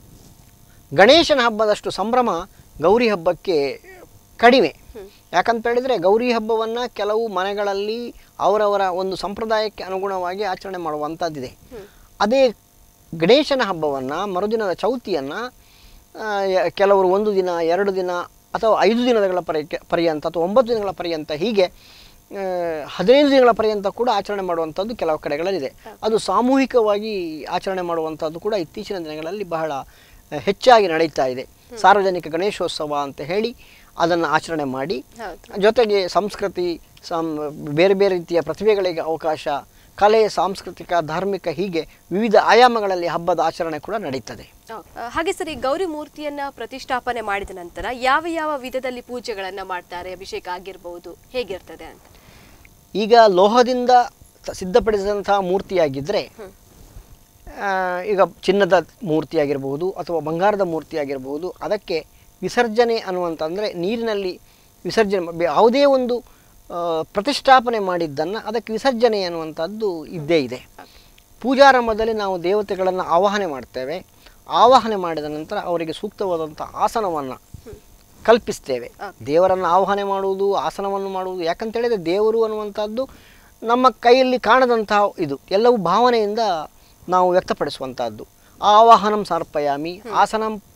Speaker 2: ಗಣೇಶನ ಹಬ್ಬದಷ್ಟು ಸಂಭ್ರಮ ಗೌರಿ ಹಬ್ಬಕ್ಕೆ ಕಡಿಮೆ ಯಾಕಂತ ಹೇಳಿದರೆ ಗೌರಿ ಹಬ್ಬವನ್ನು ಕೆಲವು ಮನೆಗಳಲ್ಲಿ ಅವರವರ ಒಂದು ಸಂಪ್ರದಾಯಕ್ಕೆ ಅನುಗುಣವಾಗಿ ಆಚರಣೆ ಮಾಡುವಂಥದ್ದಿದೆ ಅದೇ ಗಣೇಶನ ಹಬ್ಬವನ್ನು ಮರುದಿನದ ಚೌತಿಯನ್ನು ಕೆಲವರು ಒಂದು ದಿನ ಎರಡು ದಿನ ಅಥವಾ ಐದು ದಿನಗಳ ಪರ್ಯ ಪರ್ಯಂತ ಅಥವಾ ಒಂಬತ್ತು ದಿನಗಳ ಪರ್ಯಂತ ಹೀಗೆ ಆ, ಹದಿನೈದು ದಿನಗಳ ಪರ್ಯಂತ ಕೂಡ ಆಚರಣೆ ಮಾಡುವಂಥದ್ದು ಕೆಲವು ಕಡೆಗಳಲ್ಲಿದೆ ಅದು ಸಾಮೂಹಿಕವಾಗಿ ಆಚರಣೆ ಮಾಡುವಂಥದ್ದು ಕೂಡ ಇತ್ತೀಚಿನ ದಿನಗಳಲ್ಲಿ ಬಹಳ ಆ, ಹೆಚ್ಚಾಗಿ ನಡೀತಾ ಇದೆ ಸಾರ್ವಜನಿಕ ಗಣೇಶೋತ್ಸವ ಅಂತ ಹೇಳಿ ಅದನ್ನು ಆಚರಣೆ ಮಾಡಿ
Speaker 1: ಹೌದು
Speaker 2: ಜೊತೆಗೆ ಸಂಸ್ಕೃತಿ ಸಂ ಬೇರೆ ಬೇರೆ ರೀತಿಯ ಪ್ರತಿಭೆಗಳಿಗೆ ಅವಕಾಶ ಕಲೆ ಸಾಂಸ್ಕೃತಿಕ ಧಾರ್ಮಿಕ ಹೀಗೆ ವಿವಿಧ ಆಯಾಮಗಳಲ್ಲಿ ಹಬ್ಬದ ಆಚರಣೆ ಕೂಡ ನಡೀತದೆ
Speaker 1: ಆ, ಹಾಗೆ ಸರ್ ಈ ಗೌರಿ ಮೂರ್ತಿಯನ್ನ ಪ್ರತಿಷ್ಠಾಪನೆ ಮಾಡಿದ ನಂತರ ಯಾವ ಯಾವ ವಿಧದಲ್ಲಿ ಪೂಜೆಗಳನ್ನ ಮಾಡ್ತಾರೆ ಅಭಿಷೇಕ ಆಗಿರ್ಬಹುದು ಹೇಗಿರ್ತದೆ ಅಂತ
Speaker 2: ಈಗ ಲೋಹದಿಂದ ತ- ಸಿದ್ಧಪಡಿಸಿದಂತಹ ಮೂರ್ತಿಯಾಗಿದ್ದರೆ ಆ, ಈಗ ಚಿನ್ನದ ಮೂರ್ತಿಯಾಗಿರಬಹುದು ಅಥವಾ ಬಂಗಾರದ ಮೂರ್ತಿಯಾಗಿರಬಹುದು ಅದಕ್ಕೆ ವಿಸರ್ಜನೆ ಅನ್ನುವಂಥ ಅಂದರೆ ನೀರಿನಲ್ಲಿ ವಿಸರ್ಜನೆ ಮಾ- ಬೆ- ಯಾವುದೇ ಒಂದು ಆ, ಪ್ರತಿಷ್ಠಾಪನೆ ಮಾಡಿದ್ದನ್ನು ಅದಕ್ಕೆ ವಿಸರ್ಜನೆ ಅನ್ನುವಂಥದ್ದು ಇದ್ದೇ ಇದೆ ಪೂಜಾರಂಭದಲ್ಲಿ ನಾವು ದೇವತೆಗಳನ್ನು ಆವಾಹನೆ ಮಾಡ್ತೇವೆ ಆವಾಹನೆ ಮಾಡಿದ ನಂತರ ಅವರಿಗೆ ಸೂಕ್ತವಾದಂಥ ಆಸನವನ್ನು ಕಲ್ಪಿಸ್ತೇವೆ ದೇವರನ್ನು ಆವಾಹನೆ ಮಾಡುವುದು ಆಸನವನ್ನು ಮಾಡುವುದು ಯಾಕಂತ ಹೇಳಿದರೆ ದೇವರು ಅನ್ನುವಂಥದ್ದು ನಮ್ಮ ಕೈಯಲ್ಲಿ ಕಾಣದಂತಹ ಇದು ಎಲ್ಲವೂ ಭಾವನೆಯಿಂದ ನಾವು ವ್ಯಕ್ತಪಡಿಸುವಂಥದ್ದು ಆವಾಹನಂ ಸಮರ್ಪಯಾಮಿ ಆಸನಂ ಪ್ರ-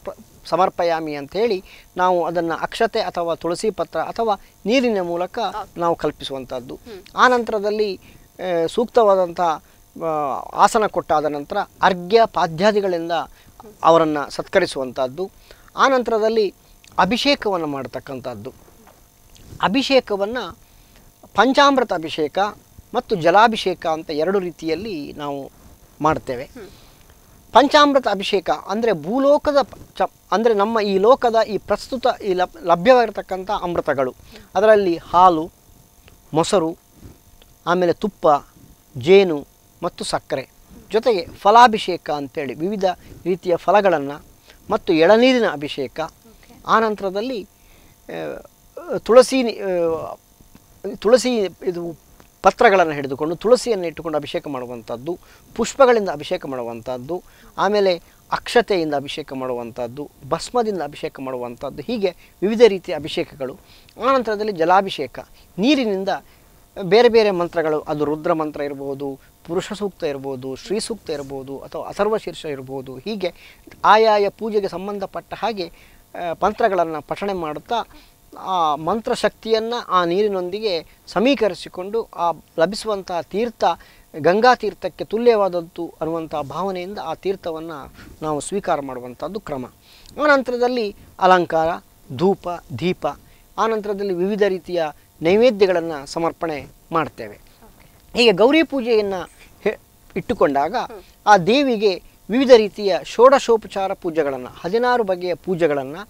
Speaker 2: ಸಮರ್ಪಯಾಮಿ ಅಂತ ಹೇಳಿ ನಾವು ಅದನ್ನು ಅಕ್ಷತೆ ಅಥವಾ ತುಳಸಿ ಪತ್ರ ಅಥವಾ ನೀರಿನ ಮೂಲಕ ನಾವು ಕಲ್ಪಿಸುವಂಥದ್ದು ಆ ನಂತರದಲ್ಲಿ ಆ, ಸೂಕ್ತವಾದಂಥ ಆ, ಆಸನ ಕೊಟ್ಟಾದ ನಂತರ ಅರ್ಘ್ಯ ಪಾದ್ಯಾದಿಗಳಿಂದ ಅವರನ್ನು ಸತ್ಕರಿಸುವಂಥದ್ದು ಆ ನಂತರದಲ್ಲಿ ಅಭಿಷೇಕವನ್ನು ಮಾಡ್ತಕ್ಕಂಥದ್ದು ಅಭಿಷೇಕವನ್ನು ಪಂಚಾಮೃತ ಅಭಿಷೇಕ ಮತ್ತು ಜಲಾಭಿಷೇಕ ಅಂತ ಎರಡು ರೀತಿಯಲ್ಲಿ ನಾವು ಮಾಡ್ತೇವೆ ಪಂಚಾಮೃತ ಅಭಿಷೇಕ ಅಂದರೆ ಭೂಲೋಕದ ಪ- ಚ ಅಂದರೆ ನಮ್ಮ ಈ ಲೋಕದ ಈ ಪ್ರಸ್ತುತ ಈ ಲಭ್ ಲಭ್ಯವಾಗಿರ್ತಕ್ಕಂಥ ಅಮೃತಗಳು ಅದರಲ್ಲಿ ಹಾಲು ಮೊಸರು ಆಮೇಲೆ ತುಪ್ಪ ಜೇನು ಮತ್ತು ಸಕ್ಕರೆ ಜೊತೆಗೆ ಫಲಾಭಿಷೇಕ ಅಂತೇಳಿ ವಿವಿಧ ರೀತಿಯ ಫಲಗಳನ್ನು ಮತ್ತು ಎಳನೀರಿನ ಅಭಿಷೇಕ ಆ ನಂತರದಲ್ಲಿ ಆ, ತುಳಸಿ ನಿ- ಆ, ತುಳಸಿ ಇದು ಪತ್ರಗಳನ್ನು ಹಿಡಿದುಕೊಂಡು ತುಳಸಿಯನ್ನು ಇಟ್ಟುಕೊಂಡು ಅಭಿಷೇಕ ಮಾಡುವಂಥದ್ದು ಪುಷ್ಪಗಳಿಂದ ಅಭಿಷೇಕ ಮಾಡುವಂಥದ್ದು ಆಮೇಲೆ ಅಕ್ಷತೆಯಿಂದ ಅಭಿಷೇಕ ಮಾಡುವಂಥದ್ದು ಭಸ್ಮದಿಂದ ಅಭಿಷೇಕ ಮಾಡುವಂಥದ್ದು ಹೀಗೆ ವಿವಿಧ ರೀತಿಯ ಅಭಿಷೇಕಗಳು ಆನಂತರದಲ್ಲಿ ಜಲಾಭಿಷೇಕ ನೀರಿನಿಂದ ಬೇರೆ ಬೇರೆ ಮಂತ್ರಗಳು ಅದು ರುದ್ರ ಮಂತ್ರ ಇರ್ಬೋದು ಪುರುಷ ಸೂಕ್ತ ಇರ್ಬೋದು ಶ್ರೀ ಸೂಕ್ತ ಇರ್ಬೋದು ಅಥವಾ ಅಥರ್ವ ಶೀರ್ಷ ಇರ್ಬೋದು ಹೀಗೆ ಆಯಾಯ ಪೂಜೆಗೆ ಸಂಬಂಧಪಟ್ಟ ಹಾಗೆ ಮಂತ್ರಗಳನ್ನು ಪಠಣೆ ಮಾಡುತ್ತಾ ಆ ಮಂತ್ರಶಕ್ತಿಯನ್ನು ಆ ನೀರಿನೊಂದಿಗೆ ಸಮೀಕರಿಸಿಕೊಂಡು ಆ ಲಭಿಸುವಂತಹ ತೀರ್ಥ ಗಂಗಾ ತೀರ್ಥಕ್ಕೆ ತುಲ್ಯವಾದದ್ದು ಅನ್ನುವಂಥ ಭಾವನೆಯಿಂದ ಆ ತೀರ್ಥವನ್ನು ನಾವು ಸ್ವೀಕಾರ ಮಾಡುವಂಥದ್ದು ಕ್ರಮ ಆನಂತರದಲ್ಲಿ ಅಲಂಕಾರ ಧೂಪ ದೀಪ ಆನಂತರದಲ್ಲಿ ವಿವಿಧ ರೀತಿಯ ನೈವೇದ್ಯಗಳನ್ನು ಸಮರ್ಪಣೆ ಮಾಡ್ತೇವೆ ಹೀಗೆ ಗೌರಿ ಪೂಜೆಯನ್ನು ಇಟ್ಟುಕೊಂಡಾಗ ಆ ದೇವಿಗೆ ವಿವಿಧ ರೀತಿಯ ಷೋಡಶೋಪಚಾರ ಪೂಜೆಗಳನ್ನು ಹದಿನಾರು ಬಗೆಯ ಪೂಜೆಗಳನ್ನು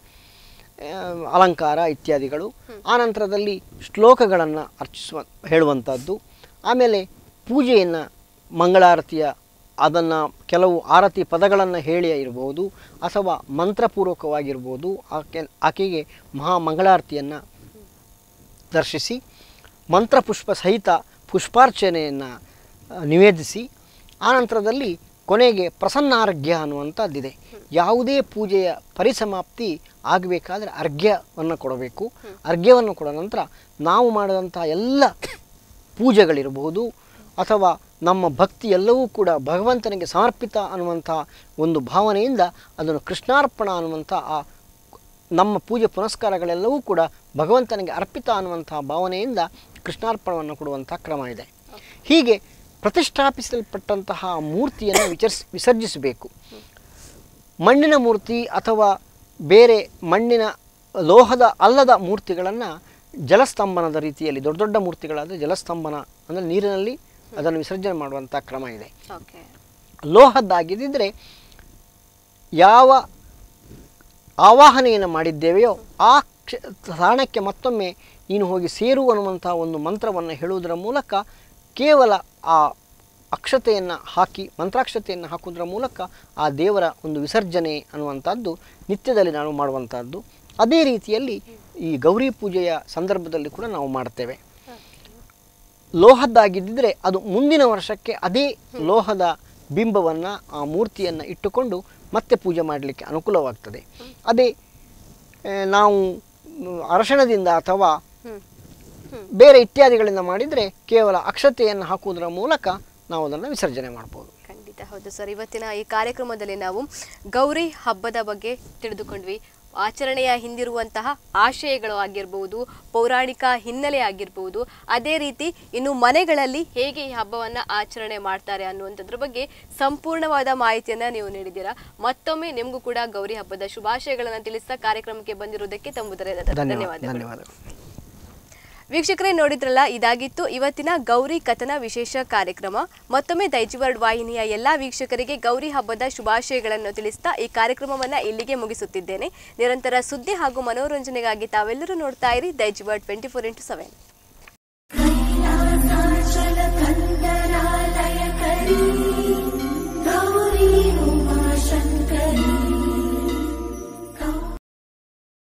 Speaker 2: ಅಲಂಕಾರ ಇತ್ಯಾದಿಗಳು ಆನಂತರದಲ್ಲಿ ಶ್ಲೋಕಗಳನ್ನು ಅರ್ಚಿಸುವ ಹೇಳುವಂಥದ್ದು ಆಮೇಲೆ ಪೂಜೆಯನ್ನು ಮಂಗಳಾರತಿಯ ಅದನ್ನು ಕೆಲವು ಆರತಿ ಪದಗಳನ್ನು ಹೇಳಿ ಇರ್ಬೋದು ಅಥವಾ ಮಂತ್ರಪೂರ್ವಕವಾಗಿರ್ಬೋದು ಆಕೆ ಆಕೆಗೆ ಮಹಾ ಮಂಗಳಾರತಿಯನ್ನು ದರ್ಶಿಸಿ ಮಂತ್ರಪುಷ್ಪ ಸಹಿತ ಪುಷ್ಪಾರ್ಚನೆಯನ್ನು ನಿವೇದಿಸಿ ಆನಂತರದಲ್ಲಿ ಕೊನೆಗೆ ಪ್ರಸನ್ನಾರ್ಘ್ಯ ಅನ್ನುವಂಥದ್ದಿದೆ ಯಾವುದೇ ಪೂಜೆಯ ಪರಿಸಮಾಪ್ತಿ ಆಗಬೇಕಾದ್ರೆ ಅರ್ಘ್ಯವನ್ನು ಕೊಡಬೇಕು ಅರ್ಘ್ಯವನ್ನು ಕೊಡ ನಂತರ ನಾವು ಮಾಡಿದಂಥ ಎಲ್ಲ ಪೂಜೆಗಳಿರಬಹುದು ಅಥವಾ ನಮ್ಮ ಭಕ್ತಿ ಎಲ್ಲವೂ ಕೂಡ ಭಗವಂತನಿಗೆ ಸಮರ್ಪಿತ ಅನ್ನುವಂಥ ಒಂದು ಭಾವನೆಯಿಂದ ಅದನ್ನು ಕೃಷ್ಣಾರ್ಪಣ ಅನ್ನುವಂಥ ಆ ನಮ್ಮ ಪೂಜೆ ಪುನಸ್ಕಾರಗಳೆಲ್ಲವೂ ಕೂಡ ಭಗವಂತನಿಗೆ ಅರ್ಪಿತ ಅನ್ನುವಂಥ ಭಾವನೆಯಿಂದ ಕೃಷ್ಣಾರ್ಪಣವನ್ನು ಕೊಡುವಂಥ ಕ್ರಮ ಇದೆ ಹೀಗೆ ಪ್ರತಿಷ್ಠಾಪಿಸಲ್ಪಟ್ಟಂತಹ ಮೂರ್ತಿಯನ್ನು ವಿಚರ್ಸ್ ವಿಸರ್ಜಿಸಬೇಕು ಮಣ್ಣಿನ ಮೂರ್ತಿ ಅಥವಾ ಬೇರೆ ಮಣ್ಣಿನ ಲೋಹದ ಅಲ್ಲದ ಮೂರ್ತಿಗಳನ್ನು ಜಲಸ್ತಂಭನದ ರೀತಿಯಲ್ಲಿ ದೊಡ್ಡ ದೊಡ್ಡ ಮೂರ್ತಿಗಳಾದರೆ ಜಲಸ್ತಂಭನ ಅಂದರೆ ನೀರಿನಲ್ಲಿ ಅದನ್ನು ವಿಸರ್ಜನೆ ಮಾಡುವಂಥ ಕ್ರಮ ಇದೆ
Speaker 1: ಓಕೆ
Speaker 2: ಲೋಹದ್ದಾಗಿದ್ದರೆ ಯಾವ ಆವಾಹನೆಯನ್ನು ಮಾಡಿದ್ದೇವೆಯೋ ಆ ಕ್ಷ ಸ್ಥಾನಕ್ಕೆ ಮತ್ತೊಮ್ಮೆ ನೀನು ಹೋಗಿ ಸೇರು ಅನ್ನುವಂಥ ಒಂದು ಮಂತ್ರವನ್ನು ಹೇಳುವುದರ ಮೂಲಕ ಕೇವಲ ಆ ಅಕ್ಷತೆಯನ್ನು ಹಾಕಿ ಮಂತ್ರಾಕ್ಷತೆಯನ್ನು ಹಾಕುವುದರ ಮೂಲಕ ಆ ದೇವರ ಒಂದು ವಿಸರ್ಜನೆ ಅನ್ನುವಂಥದ್ದು ನಿತ್ಯದಲ್ಲಿ ನಾವು ಮಾಡುವಂಥದ್ದು ಅದೇ ರೀತಿಯಲ್ಲಿ ಈ ಗೌರಿ ಪೂಜೆಯ ಸಂದರ್ಭದಲ್ಲಿ ಕೂಡ ನಾವು ಮಾಡ್ತೇವೆ ಲೋಹದ್ದಾಗಿದ್ದರೆ ಅದು ಮುಂದಿನ ವರ್ಷಕ್ಕೆ ಅದೇ ಲೋಹದ ಬಿಂಬವನ್ನು ಆ ಮೂರ್ತಿಯನ್ನು ಇಟ್ಟುಕೊಂಡು ಮತ್ತೆ ಪೂಜೆ ಮಾಡಲಿಕ್ಕೆ ಅನುಕೂಲವಾಗ್ತದೆ ಅದೇ ಆ, ನಾವು ಮ್, ಅರಶಿಣದಿಂದ ಅಥವಾ
Speaker 1: ಹ್ಮ್ ಹ್ಮ್
Speaker 2: ಬೇರೆ ಇತ್ಯಾದಿಗಳಿಂದ ಮಾಡಿದರೆ ಕೇವಲ ಅಕ್ಷತೆಯನ್ನು ಹಾಕುವುದರ ಮೂಲಕ ನಾವು ಅದನ್ನು ವಿಸರ್ಜನೆ ಮಾಡ್ಬೋದು
Speaker 1: ಖಂಡಿತ ಹೌದು ಸರ್ ಇವತ್ತಿನ ಈ ಕಾರ್ಯಕ್ರಮದಲ್ಲಿ ನಾವು ಗೌರಿ ಹಬ್ಬದ ಬಗ್ಗೆ ತಿಳಿದುಕೊಂಡ್ವಿ ಆಚರಣೆಯ ಹಿಂದಿರುವಂತಹ ಆಶಯಗಳು ಆಗಿರ್ಬೋದು ಪೌರಾಣಿಕ ಹಿನ್ನೆಲೆ ಆಗಿರ್ಬೋದು ಅದೇ ರೀತಿ ಇನ್ನು ಮನೆಗಳಲ್ಲಿ ಹೇಗೆ ಈ ಹಬ್ಬವನ್ನು ಆಚರಣೆ ಮಾಡ್ತಾರೆ ಅನ್ನುವಂಥದ್ರ ಬಗ್ಗೆ ಸಂಪೂರ್ಣವಾದ ಮಾಹಿತಿಯನ್ನು ನೀವು ನೀಡಿದ್ದೀರಾ ಮತ್ತೊಮ್ಮೆ ನಿಮಗೂ ಕೂಡ ಗೌರಿ ಹಬ್ಬದ ಶುಭಾಶಯಗಳನ್ನು ತಿಳಿಸ್ತಾ ಕಾರ್ಯಕ್ರಮಕ್ಕೆ ಬಂದಿರುವುದಕ್ಕೆ ತಮ್ಮ
Speaker 2: ಧನ್ಯವಾದ
Speaker 1: ಧನ್ಯವಾದಗಳು
Speaker 2: ಧನ್ಯವಾದಗಳು
Speaker 1: ವೀಕ್ಷಕರೇ ನೋಡಿದ್ರಲ್ಲ ಇದಾಗಿತ್ತು ಇವತ್ತಿನ ಗೌರಿ ಕಥನ ವಿಶೇಷ ಕಾರ್ಯಕ್ರಮ ಮತ್ತೊಮ್ಮೆ ದೈಜಿವರ್ಡ್ ವಾಹಿನಿಯ ಎಲ್ಲಾ ವೀಕ್ಷಕರಿಗೆ ಗೌರಿ ಹಬ್ಬದ ಶುಭಾಶಯಗಳನ್ನು ತಿಳಿಸ್ತಾ ಈ ಕಾರ್ಯಕ್ರಮವನ್ನ ಇಲ್ಲಿಗೆ ಮುಗಿಸುತ್ತಿದ್ದೇನೆ ನಿರಂತರ ಸುದ್ದಿ ಹಾಗೂ ಮನೋರಂಜನೆಗಾಗಿ ತಾವೆಲ್ಲರೂ ನೋಡ್ತಾ ಇರಿ Daijiworld twenty four into seven